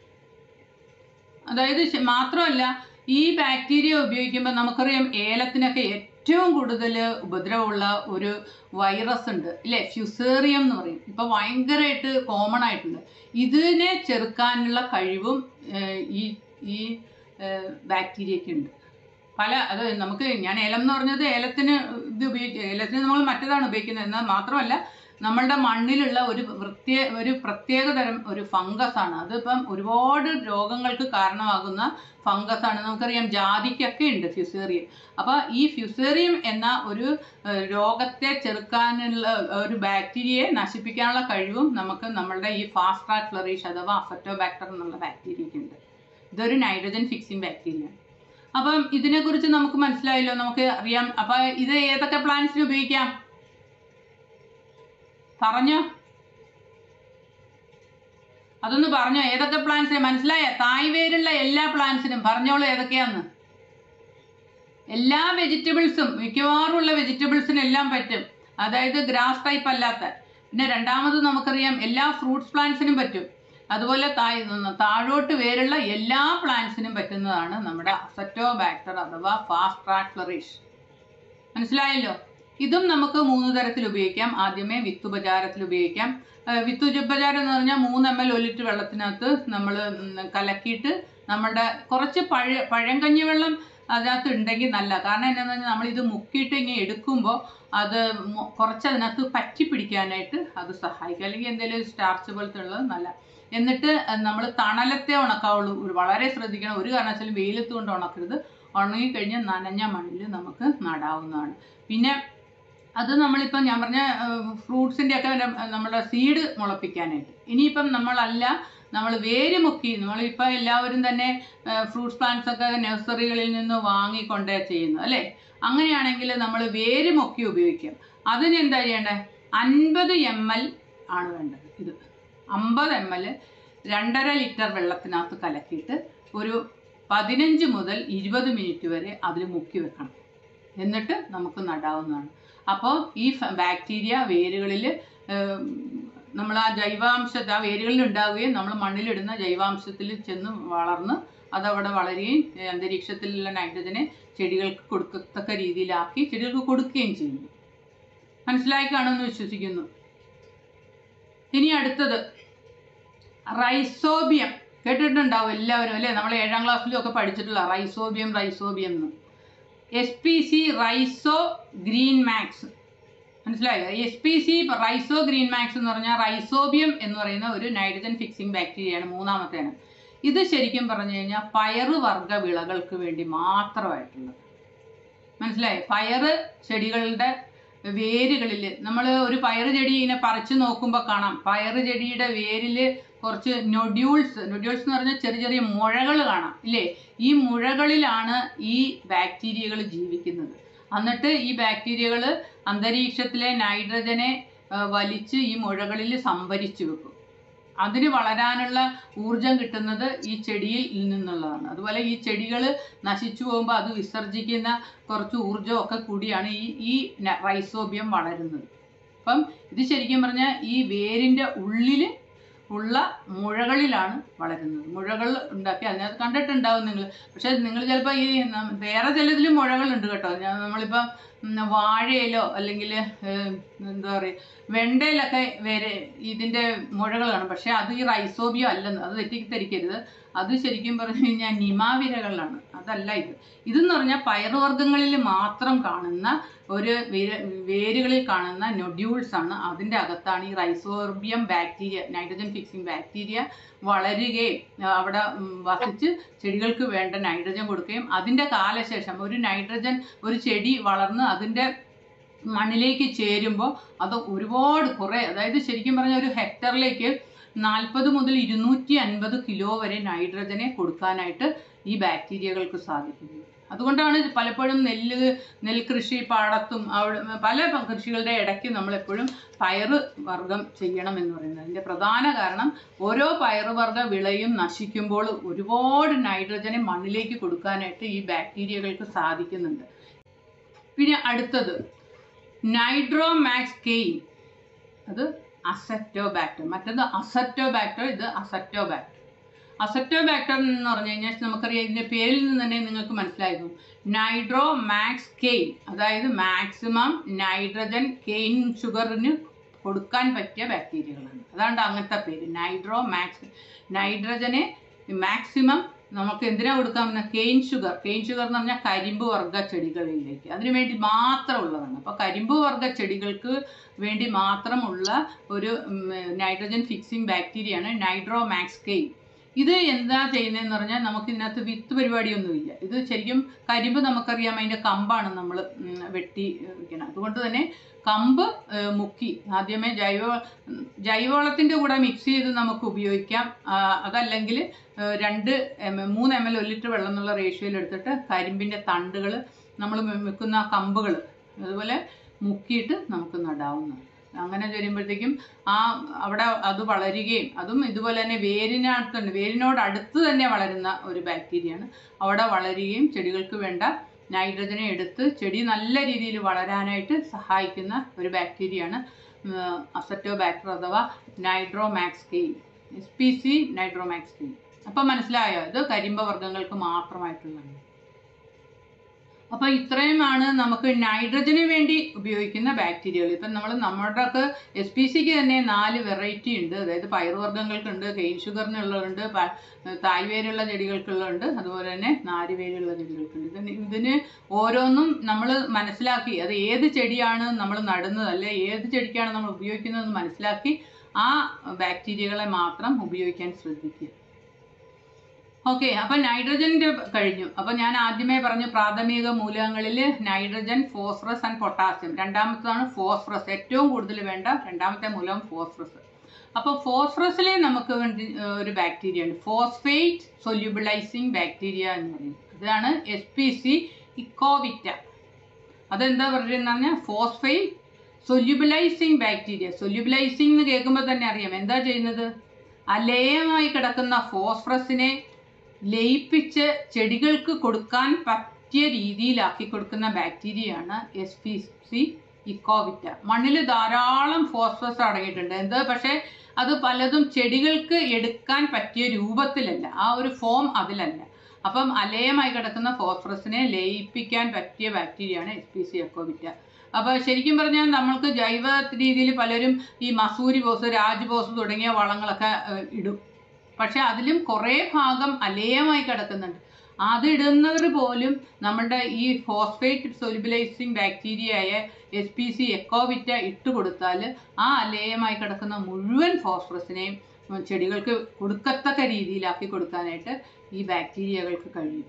Speaker 2: അതായത് ശ- മാത്രമല്ല ഈ ബാക്ടീരിയ ഉപയോഗിക്കുമ്പോൾ നമുക്കറിയാം ഏലത്തിനൊക്കെ ഏറ്റവും കൂടുതൽ ഉപദ്രവമുള്ള ഒരു വൈറസ് ഉണ്ട് ഇല്ലേ ഫ്യൂസേറിയം എന്ന് പറയും ഇപ്പൊ ഭയങ്കരമായിട്ട് കോമൺ ആയിട്ടുണ്ട് ഇതിനെ ചെറുക്കാനുള്ള കഴിവും ഏഹ്, ഈ ഈ ബാക്ടീരിയക്ക് ഉണ്ട് പല അത് നമുക്ക് ഞാൻ ഏലം എന്ന് പറഞ്ഞത് ഏലത്തിന് ഇത് ഉപയോഗിക്കുക ഏലത്തിന് നമ്മൾ മറ്റേതാണ് ഉപയോഗിക്കുന്നത് എന്നാൽ മാത്രമല്ല നമ്മളുടെ മണ്ണിലുള്ള ഒരു പ്രത്യേക ഒരു പ്രത്യേക തരം ഒരു ഫംഗസ് ആണ് അതിപ്പം ഒരുപാട് രോഗങ്ങൾക്ക് കാരണമാകുന്ന ഫംഗസ് ആണ് നമുക്കറിയാം ജാതിക്കൊക്കെ ഉണ്ട് ഫ്യൂസേറിയം അപ്പോൾ ഈ ഫ്യൂസേറിയം എന്ന ഒരു ഏഹ്, രോഗത്തെ ചെറുക്കാനുള്ള ഒരു ബാക്ടീരിയയെ നശിപ്പിക്കാനുള്ള കഴിവും നമുക്ക് നമ്മളുടെ ഈ ഫാസ്റ്റ് ട്രാക്ക് ഫ്ലറീഷ് അഥവാ അഫറ്റോബാക്ടർ എന്നുള്ള ബാക്ടീരിയക്ക് ഉണ്ട് ഇതൊരു നൈട്രജൻ ഫിക്സിംഗ് ബാക്ടീരിയ അപ്പം ഇതിനെക്കുറിച്ച് നമുക്ക് മനസ്സിലായല്ലോ നമുക്ക് അറിയാം അപ്പൊ ഇത് ഏതൊക്കെ പ്ലാന്റ്സിന് ഉപയോഗിക്കാം പറഞ്ഞോ അതൊന്ന് പറഞ്ഞോ ഏതൊക്കെ പ്ലാന്റ്സിന് മനസ്സിലായ തായ്വേരുള്ള എല്ലാ പ്ലാന്റ്സിനും പറഞ്ഞോളൂ ഏതൊക്കെയാന്ന് എല്ലാ വെജിറ്റബിൾസും മിക്കവാറും ഉള്ള വെജിറ്റബിൾസിന് എല്ലാം പറ്റും അതായത് ഗ്രാസ് ടൈപ്പ് അല്ലാത്ത പിന്നെ രണ്ടാമത് നമുക്കറിയാം എല്ലാ ഫ്രൂട്ട്സ് പ്ലാന്റ്സിനും പറ്റും അതുപോലെ തായ് താഴോട്ട് വേരുള്ള എല്ലാ പ്ലാന്റ്സിനും പറ്റുന്നതാണ് നമ്മുടെ അസറ്റോ ബാക്ടർ അഥവാ ഫാസ്റ്റ് ട്രാക്ക് ഫ്ലറിഷ് മനസ്സിലായല്ലോ ഇതും നമുക്ക് മൂന്ന് തരത്തിൽ ഉപയോഗിക്കാം ആദ്യമേ വിത്തുപചാരത്തിൽ ഉപയോഗിക്കാം ആ, വിത്തുപചാരം എന്ന് പറഞ്ഞാൽ മൂന്ന് എം എൽ ഒരു ലിറ്റർ വെള്ളത്തിനകത്ത് നമ്മൾ കലക്കിയിട്ട് നമ്മുടെ കുറച്ച് പഴ പഴങ്കഞ്ഞി വെള്ളം അതിനകത്ത് ഉണ്ടെങ്കിൽ നല്ല കാരണം എന്താണെന്ന് പറഞ്ഞാൽ നമ്മളിത് മുക്കിയിട്ട് ഇങ്ങനെ എടുക്കുമ്പോൾ അത് മൊ- കുറച്ച് അതിനകത്ത് പറ്റി പിടിക്കാനായിട്ട് അത് സഹായിക്കും അല്ലെങ്കിൽ എന്തെങ്കിലും സ്റ്റാർച്ച് പോലത്തെ ഉള്ളത് നല്ല എന്നിട്ട് നമ്മൾ തണലത്തെ ഉണക്കാവുള്ളൂ ഒരു വളരെ ശ്രദ്ധിക്കണം ഒരു കാരണവശാലും വെയിലത്ത് കൊണ്ട് ഉണക്കരുത് ഉണങ്ങിക്കഴിഞ്ഞാൽ നനഞ്ഞ മണ്ണിൽ നമുക്ക് നടാവുന്നതാണ് പിന്നെ അത് നമ്മളിപ്പം ഞാൻ പറഞ്ഞ ഫ്രൂട്ട്സിൻ്റെ ഒക്കെ വല്ല, ഏഹ്, നമ്മുടെ സീഡ് മുളപ്പിക്കാനായിട്ട് ഇനിയിപ്പം നമ്മളല്ല നമ്മൾ വേര് മുക്കി നമ്മളിപ്പോൾ എല്ലാവരും തന്നെ ഫ്രൂട്ട്സ് പ്ലാന്റ്സ് ഒക്കെ നഴ്സറികളിൽ നിന്ന് വാങ്ങിക്കൊണ്ടേ ചെയ്യുന്നു അല്ലേ അങ്ങനെയാണെങ്കിൽ നമ്മൾ വേര് മുക്കി ഉപയോഗിക്കാം അതിന് എന്താ ചെയ്യേണ്ടത് അൻപത് എം എൽ ആണ് വേണ്ടത് ഇത് അമ്പത് എം എൽ രണ്ടര ലിറ്റർ വെള്ളത്തിനകത്ത് കലക്കിയിട്ട് ഒരു പതിനഞ്ച് മുതൽ ഇരുപത് മിനിറ്റ് വരെ അതിൽ മുക്കി വെക്കണം എന്നിട്ട് നമുക്ക് നടാവുന്നതാണ് അപ്പോൾ ഈ ഫ- ബാക്ടീരിയ വേരുകളിൽ നമ്മൾ ആ ജൈവാംശത്തെ ആ വേരുകളിൽ ഉണ്ടാവുകയും നമ്മൾ മണ്ണിലിടുന്ന ജൈവാംശത്തിൽ ചെന്ന് വളർന്ന് അതവിടെ വളരുകയും ഏ, അന്തരീക്ഷത്തിലുള്ള നൈട്രജനെ ചെടികൾക്ക് കൊടുക്കത്തക്ക രീതിയിലാക്കി ചെടികൾക്ക് കൊടുക്കുകയും ചെയ്യുന്നു മനസ്സിലായി കാണുമെന്ന് വിശ്വസിക്കുന്നു ഇനി അടുത്തത് റൈസോബിയം കേട്ടിട്ടുണ്ടാവും എല്ലാവരും അല്ലേ നമ്മൾ ഏഴാം ക്ലാസ്സിലും ഒക്കെ പഠിച്ചിട്ടുള്ള റൈസോബിയം റൈസോബിയം എന്ന് S P C rhizo green max മനസ്സിലായോ S P C rhizo green max എന്ന് പറഞ്ഞാൽ റൈസോബിയം എന്ന് പറയുന്ന ഒരു നൈട്രജൻ ഫിക്സിംഗ് ബാക്ടീരിയയാണ് മൂന്നാമത്തേന് ഇത് ശരിക്കും പറഞ്ഞു കഴിഞ്ഞാൽ പയറ് വർഗ്ഗ വിളകൾക്ക് വേണ്ടി മാത്രമായിട്ടുള്ളത് മനസ്സിലായോ പയറ് ചെടികളുടെ വേരുകളിൽ നമ്മൾ ഒരു പയറ് ചെടി ഇങ്ങനെ പറിച്ചു നോക്കുമ്പോൾ കാണാം പയറ് ചെടിയുടെ വേരിൽ കുറച്ച് നൊഡ്യൂൾസ് നൊഡ്യൂൾസ് എന്ന് പറഞ്ഞാൽ ചെറിയ ചെറിയ മുഴകൾ കാണാം ഇല്ലേ ഈ മുഴകളിലാണ് ഈ ബാക്ടീരിയകൾ ജീവിക്കുന്നത് എന്നിട്ട് ഈ ബാക്ടീരിയകൾ അന്തരീക്ഷത്തിലെ നൈട്രജനെ ആ, വലിച്ച് ഈ മുഴകളിൽ സംഭരിച്ചു വെക്കും അതിന് വളരാനുള്ള ഊർജം കിട്ടുന്നത് ഈ ചെടിയിൽ നിന്നുള്ളതാണ് അതുപോലെ ഈ ചെടികൾ നശിച്ചു പോകുമ്പോൾ അത് വിസർജിക്കുന്ന കുറച്ച് ഊർജമൊക്കെ കൂടിയാണ് ഈ ഈ ന- റൈസോബിയം വളരുന്നത് അപ്പം ഇത് ശരിക്കും പറഞ്ഞാൽ ഈ വേരിൻ്റെ ഉള്ളിൽ ഉള്ള മുഴകളിലാണ് വളരുന്നത് മുഴകൾ ഉണ്ടാക്കി അതിനകത്ത് കണ്ടിട്ടുണ്ടാവും നിങ്ങൾ പക്ഷെ നിങ്ങൾ ചിലപ്പോൾ ഈ നം- വേറെ ചിലതിലും മുഴകളുണ്ട് കേട്ടോ ഞാൻ നമ്മളിപ്പം ഉം, വാഴയിലോ അല്ലെങ്കിൽ എന്താ പറയുക വെണ്ടയിലൊക്കെ വേറെ ഇതിൻ്റെ മുഴകൾ കാണും പക്ഷെ അത് ഈ റൈസോബിയോ അല്ലെന്ന് അത് തെറ്റിദ്ധരിക്കരുത് അത് ശരിക്കും പറഞ്ഞു കഴിഞ്ഞാൽ നിമാവിരകളാണ് അതല്ല ഇത് ഇതെന്ന് പറഞ്ഞാൽ പയറുവർഗ്ഗങ്ങളിൽ മാത്രം കാണുന്ന ഒരു വേര് വേരുകളിൽ കാണുന്ന നൊഡ്യൂൾസ് ആണ് അതിൻ്റെ അകത്താണ് ഈ rhizobium bacteria nitrogen fixing bacteria വളരുകയും ആ, അവിടെ ഉം, വസിച്ച് ചെടികൾക്ക് വേണ്ട നൈട്രജൻ കൊടുക്കുകയും അതിൻ്റെ കാലശേഷം ഒരു നൈട്രജൻ ഒരു ചെടി വളർന്ന് അതിൻ്റെ മണ്ണിലേക്ക് ചേരുമ്പോൾ അത് ഒരുപാട് കുറേ അതായത് ശരിക്കും പറഞ്ഞാൽ ഒരു ഹെക്ടറിലേക്ക് നാൽപ്പത് മുതൽ ഇരുന്നൂറ്റി അൻപത് കിലോ വരെ നൈട്രജനെ കൊടുക്കാനായിട്ട് ഈ ബാക്ടീരിയകൾക്ക് സാധിക്കുന്നു അതുകൊണ്ടാണ് ഇത് പലപ്പോഴും നെല്ല് നെൽകൃഷി പാടത്തും അവിടെ പല പ- കൃഷികളുടെ ഇടയ്ക്ക് നമ്മളെപ്പോഴും പയറ് വർഗം ചെയ്യണം എന്ന് പറയുന്നത് അതിൻ്റെ പ്രധാന കാരണം ഓരോ പയറുവർഗ വിളയും നശിക്കുമ്പോൾ ഒരുപാട് നൈട്രജനെ മണ്ണിലേക്ക് കൊടുക്കാനായിട്ട് ഈ ബാക്ടീരിയകൾക്ക് സാധിക്കുന്നുണ്ട് പിന്നെ അടുത്തത് നൈട്രോമാക്സ് കെയിൻ അത് അസറ്റോബാക്ടർ മറ്റത് അസറ്റോബാക്ടർ ഇത് അസറ്റോബാക്ടർ അസറ്റോബാക്ടർ എന്ന് പറഞ്ഞു കഴിഞ്ഞാൽ നമുക്കറിയാം ഇതിൻ്റെ പേരിൽ നിന്ന് തന്നെ നിങ്ങൾക്ക് മനസ്സിലായിരുന്നു നൈട്രോ മാക്സ് കെയിൻ അതായത് മാക്സിമം നൈട്രജൻ കെയിൻ ഷുഗറിന് കൊടുക്കാൻ പറ്റിയ ബാക്ടീരിയകളാണ് അതാണ് അങ്ങനത്തെ പേര് നൈട്രോ മാക്സ് നൈട്രജനെ മാക്സിമം നമുക്ക് എന്തിനാ കൊടുക്കാമെന്ന കെയിൻ ഷുഗർ കെയിൻ ഷുഗർ എന്ന് പറഞ്ഞാൽ കരിമ്പ് വർഗ്ഗ ചെടികളിലേക്ക് അതിനു വേണ്ടി മാത്രമുള്ളതാണ് അപ്പോൾ കരിമ്പ് വർഗ്ഗ ചെടികൾക്ക് വേണ്ടി മാത്രമുള്ള ഒരു നൈട്രജൻ ഫിക്സിംഗ് ബാക്ടീരിയയാണ് നൈട്രോ മാക്സ് കെയിൻ ഇത് എന്താ ചെയ്യുന്നതെന്ന് പറഞ്ഞാൽ നമുക്ക് ഇതിനകത്ത് വിത്ത് പരിപാടിയൊന്നുമില്ല ഇത് ശരിക്കും കരിമ്പ് നമുക്കറിയാം അതിൻ്റെ കമ്പാണ് നമ്മൾ വെട്ടി വെക്കണം അതുകൊണ്ട് തന്നെ കമ്പ് ഏഹ്, മുക്കി ആദ്യമേ ജൈവ ഉം, ജൈവവളത്തിൻ്റെ കൂടെ മിക്സ് ചെയ്ത് നമുക്ക് ഉപയോഗിക്കാം ആ, അതല്ലെങ്കിൽ ഏഹ്, രണ്ട് എം എൽ മൂന്ന് എം എൽ ഒരു ലിറ്റർ വെള്ളം എന്നുള്ള റേഷ്യോയിൽ എടുത്തിട്ട് കരിമ്പിൻ്റെ തണ്ടുകൾ നമ്മൾ വെക്കുന്ന കമ്പുകൾ അതുപോലെ മുക്കിയിട്ട് നമുക്ക് നടാവുന്നതാണ് അങ്ങനെ വരുമ്പോഴത്തേക്കും ആ അവിടെ അത് വളരുകയും അതും ഇതുപോലെ തന്നെ വേരിനടുത്ത് തന്നെ വേരിനോട് അടുത്ത് തന്നെ വളരുന്ന ഒരു ബാക്ടീരിയയാണ് അവിടെ വളരുകയും ചെടികൾക്ക് വേണ്ട നൈട്രജനെ എടുത്ത് ചെടി നല്ല രീതിയിൽ വളരാനായിട്ട് സഹായിക്കുന്ന ഒരു ബാക്ടീരിയയാണ് അസറ്റോബാക്ടർ അഥവാ nitromax cane S P C nitromax cane അപ്പം മനസ്സിലായോ ഇത് കരിമ്പ വർഗ്ഗങ്ങൾക്ക് മാത്രമായിട്ടുള്ളതാണ് അപ്പോൾ ഇത്രയുമാണ് നമുക്ക് നൈട്രജന് വേണ്ടി ഉപയോഗിക്കുന്ന ബാക്ടീരിയകൾ ഇപ്പം നമ്മൾ നമ്മുടെയൊക്കെ എസ് പി സിക്ക് തന്നെ നാല് വെറൈറ്റി ഉണ്ട് അതായത് പയറുവർഗ്ഗങ്ങൾക്കുണ്ട് കെയിൻ ഷുഗറിനുള്ളതുണ്ട് പ- തായ്വേരുള്ള ചെടികൾക്കുള്ളതുണ്ട് അതുപോലെ തന്നെ നാരുവേരുള്ള ചെടികൾക്കുണ്ട് ഇതിന് ഇതിന് ഓരോന്നും നമ്മൾ മനസ്സിലാക്കി അത് ഏത് ചെടിയാണ് നമ്മൾ നടുന്നത് അല്ലെ ഏത് ചെടിക്കാണ് നമ്മൾ ഉപയോഗിക്കുന്നതെന്ന് മനസ്സിലാക്കി ആ ബാക്ടീരിയകളെ മാത്രം ഉപയോഗിക്കാൻ ശ്രദ്ധിക്കുക ഓക്കെ അപ്പൊ നൈട്രജന്റെ കഴിഞ്ഞു അപ്പൊ ഞാൻ ആദ്യമേ പറഞ്ഞു പ്രാഥമിക മൂലകങ്ങളിൽ നൈട്രജൻ ഫോസ്ഫറസ് ആൻഡ് പൊട്ടാസ്യം രണ്ടാമത്തതാണ് ഫോസ്ഫറസ് ഏറ്റവും കൂടുതൽ വേണ്ട രണ്ടാമത്തെ മൂലകം ഫോസ്ഫറസ് അപ്പോൾ ഫോസ്ഫറസിലെ നമുക്ക് വേണ്ടി ഏർ, ഒരു ബാക്ടീരിയ ഉണ്ട് ഫോസ്ഫേറ്റ് സൊല്യൂബിളൈസിങ് ബാക്ടീരിയ എന്ന് പറയുന്നത് ഇതാണ് എസ് പി സി ഇക്കോവിറ്റ അതെന്താ പറയുന്നത് പറഞ്ഞാൽ ഫോസ്ഫേറ്റ് സൊല്യൂബിലൈസിങ് ബാക്ടീരിയ സൊല്യൂബിലൈസിങ് എന്ന് കേൾക്കുമ്പോൾ തന്നെ അറിയാം എന്താ ചെയ്യുന്നത് അലേയമായി കിടക്കുന്ന ഫോസ്ഫറസിനെ ലയിപ്പിച്ച് ചെടികൾക്ക് കൊടുക്കാൻ പറ്റിയ രീതിയിലാക്കി കൊടുക്കുന്ന ബാക്ടീരിയയാണ് എസ് പി സി ഇക്കോവിറ്റ മണ്ണിൽ ധാരാളം ഫോസ്ഫറസ് അടങ്ങിയിട്ടുണ്ട് എന്താ പക്ഷേ അത് പലതും ചെടികൾക്ക് എടുക്കാൻ പറ്റിയ രൂപത്തിലല്ല ആ ഒരു ഫോം അതിലല്ല അപ്പം അലേയമായി കിടക്കുന്ന ഫോസ്ഫറസിനെ ലയിപ്പിക്കാൻ പറ്റിയ ബാക്ടീരിയയാണ് എസ് പി സി എക്കോവിറ്റ അപ്പോൾ ശരിക്കും പറഞ്ഞാൽ നമ്മൾക്ക് ജൈവ രീതിയിൽ പലരും ഈ മസൂരി ബോസ് രാജ്ബോസ് തുടങ്ങിയ വളങ്ങളൊക്കെ ഏഹ്, ഇടും പക്ഷെ അതിലും കുറേ ഭാഗം അലേയമായി കിടക്കുന്നുണ്ട് അതിടുന്നവർ പോലും നമ്മളുടെ ഈ ഫോസ്ഫേറ്റ് സൊലിബിലൈസിങ് ബാക്ടീരിയയായ എസ് പി സി എക്കോവിറ്റ ഇട്ട് കൊടുത്താൽ ആ അലേയമായി കിടക്കുന്ന മുഴുവൻ ഫോസ്ഫറസിനെയും ഉം, ചെടികൾക്ക് കൊടുക്കത്തക്ക രീതിയിലാക്കി കൊടുക്കാനായിട്ട് ഈ ബാക്ടീരിയകൾക്ക് കഴിയും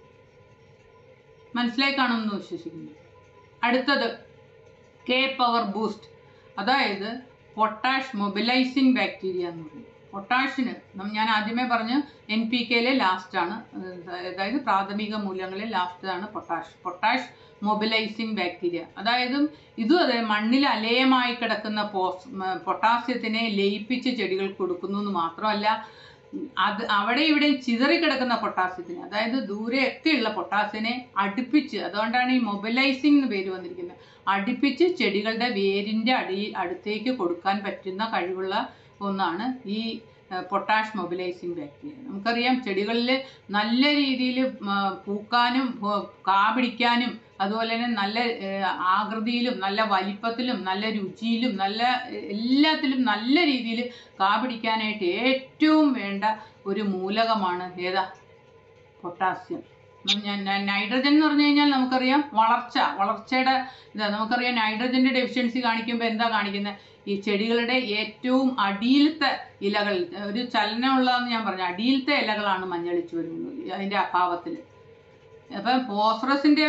Speaker 2: മനസ്സിലായി കാണുമെന്ന് വിശ്വസിക്കുന്നു അടുത്തത് കെ പവർ ബൂസ്റ്റ് അതായത് പൊട്ടാഷ് മൊബിലൈസിങ് ബാക്ടീരിയ എന്ന് പറയും പൊട്ടാഷിന് നം- ഞാൻ ആദ്യമേ പറഞ്ഞു എൻ പി കെയിലെ ലാസ്റ്റാണ് അതായത് പ്രാഥമിക മൂല്യങ്ങളിലെ ലാസ്റ്റാണ് പൊട്ടാഷ് പൊട്ടാഷ് മൊബിലൈസിങ് ബാക്ടീരിയ അതായത് ഇതും അതെ മണ്ണിൽ അലയമായി കിടക്കുന്ന പോസ് മ- പൊട്ടാസ്യത്തിനെ ലയിപ്പിച്ച് ചെടികൾക്ക് കൊടുക്കുന്നു എന്ന് മാത്രമല്ല ഉം, അത് അവിടെ ഇവിടെ ചിതറിക്കിടക്കുന്ന പൊട്ടാസ്യത്തിനെ അതായത് ദൂരെയൊക്കെയുള്ള പൊട്ടാസ്യനെ അടുപ്പിച്ച് അതുകൊണ്ടാണ് ഈ മൊബിലൈസിംഗ് എന്ന് പേര് വന്നിരിക്കുന്നത് അടുപ്പിച്ച് ചെടികളുടെ വേരിൻ്റെ അടി അടുത്തേക്ക് കൊടുക്കാൻ പറ്റുന്ന കഴിവുള്ള ഒന്നാണ് ഈ പൊട്ടാഷ് മൊബിലൈസിങ് ബാക്ടീരിയ നമുക്കറിയാം ചെടികളിൽ നല്ല രീതിയിൽ പൂക്കാനും ഭ- കാ പിടിക്കാനും അതുപോലെ തന്നെ നല്ല ഏഹ്, ആകൃതിയിലും നല്ല വലിപ്പത്തിലും നല്ല രുചിയിലും നല്ല ഏഹ്, എല്ലാത്തിലും നല്ല രീതിയിൽ കാ പിടിക്കാനായിട്ട് ഏറ്റവും വേണ്ട ഒരു മൂലകമാണ് ഏതാ പൊട്ടാസ്യം ഞാൻ ഞാൻ- നൈട്രജൻ എന്ന് പറഞ്ഞു കഴിഞ്ഞാൽ നമുക്കറിയാം വളർച്ച വളർച്ചയുടെ ഇതാ നമുക്കറിയാം നൈട്രജന്റെ ഡെഫിഷ്യൻസി കാണിക്കുമ്പോൾ എന്താ കാണിക്കുന്നത് ഈ ചെടികളുടെ ഏറ്റവും അടിയിലത്തെ ഇലകൾ ഒരു ചലനമുള്ളതെന്ന് ഞാൻ പറഞ്ഞു അടിയിലത്തെ ഇലകളാണ് മഞ്ഞളിച്ചു വരുന്നത് അതിന്റെ അഭാവത്തിൽ അപ്പം ഫോസ്ഫറസിന്റെ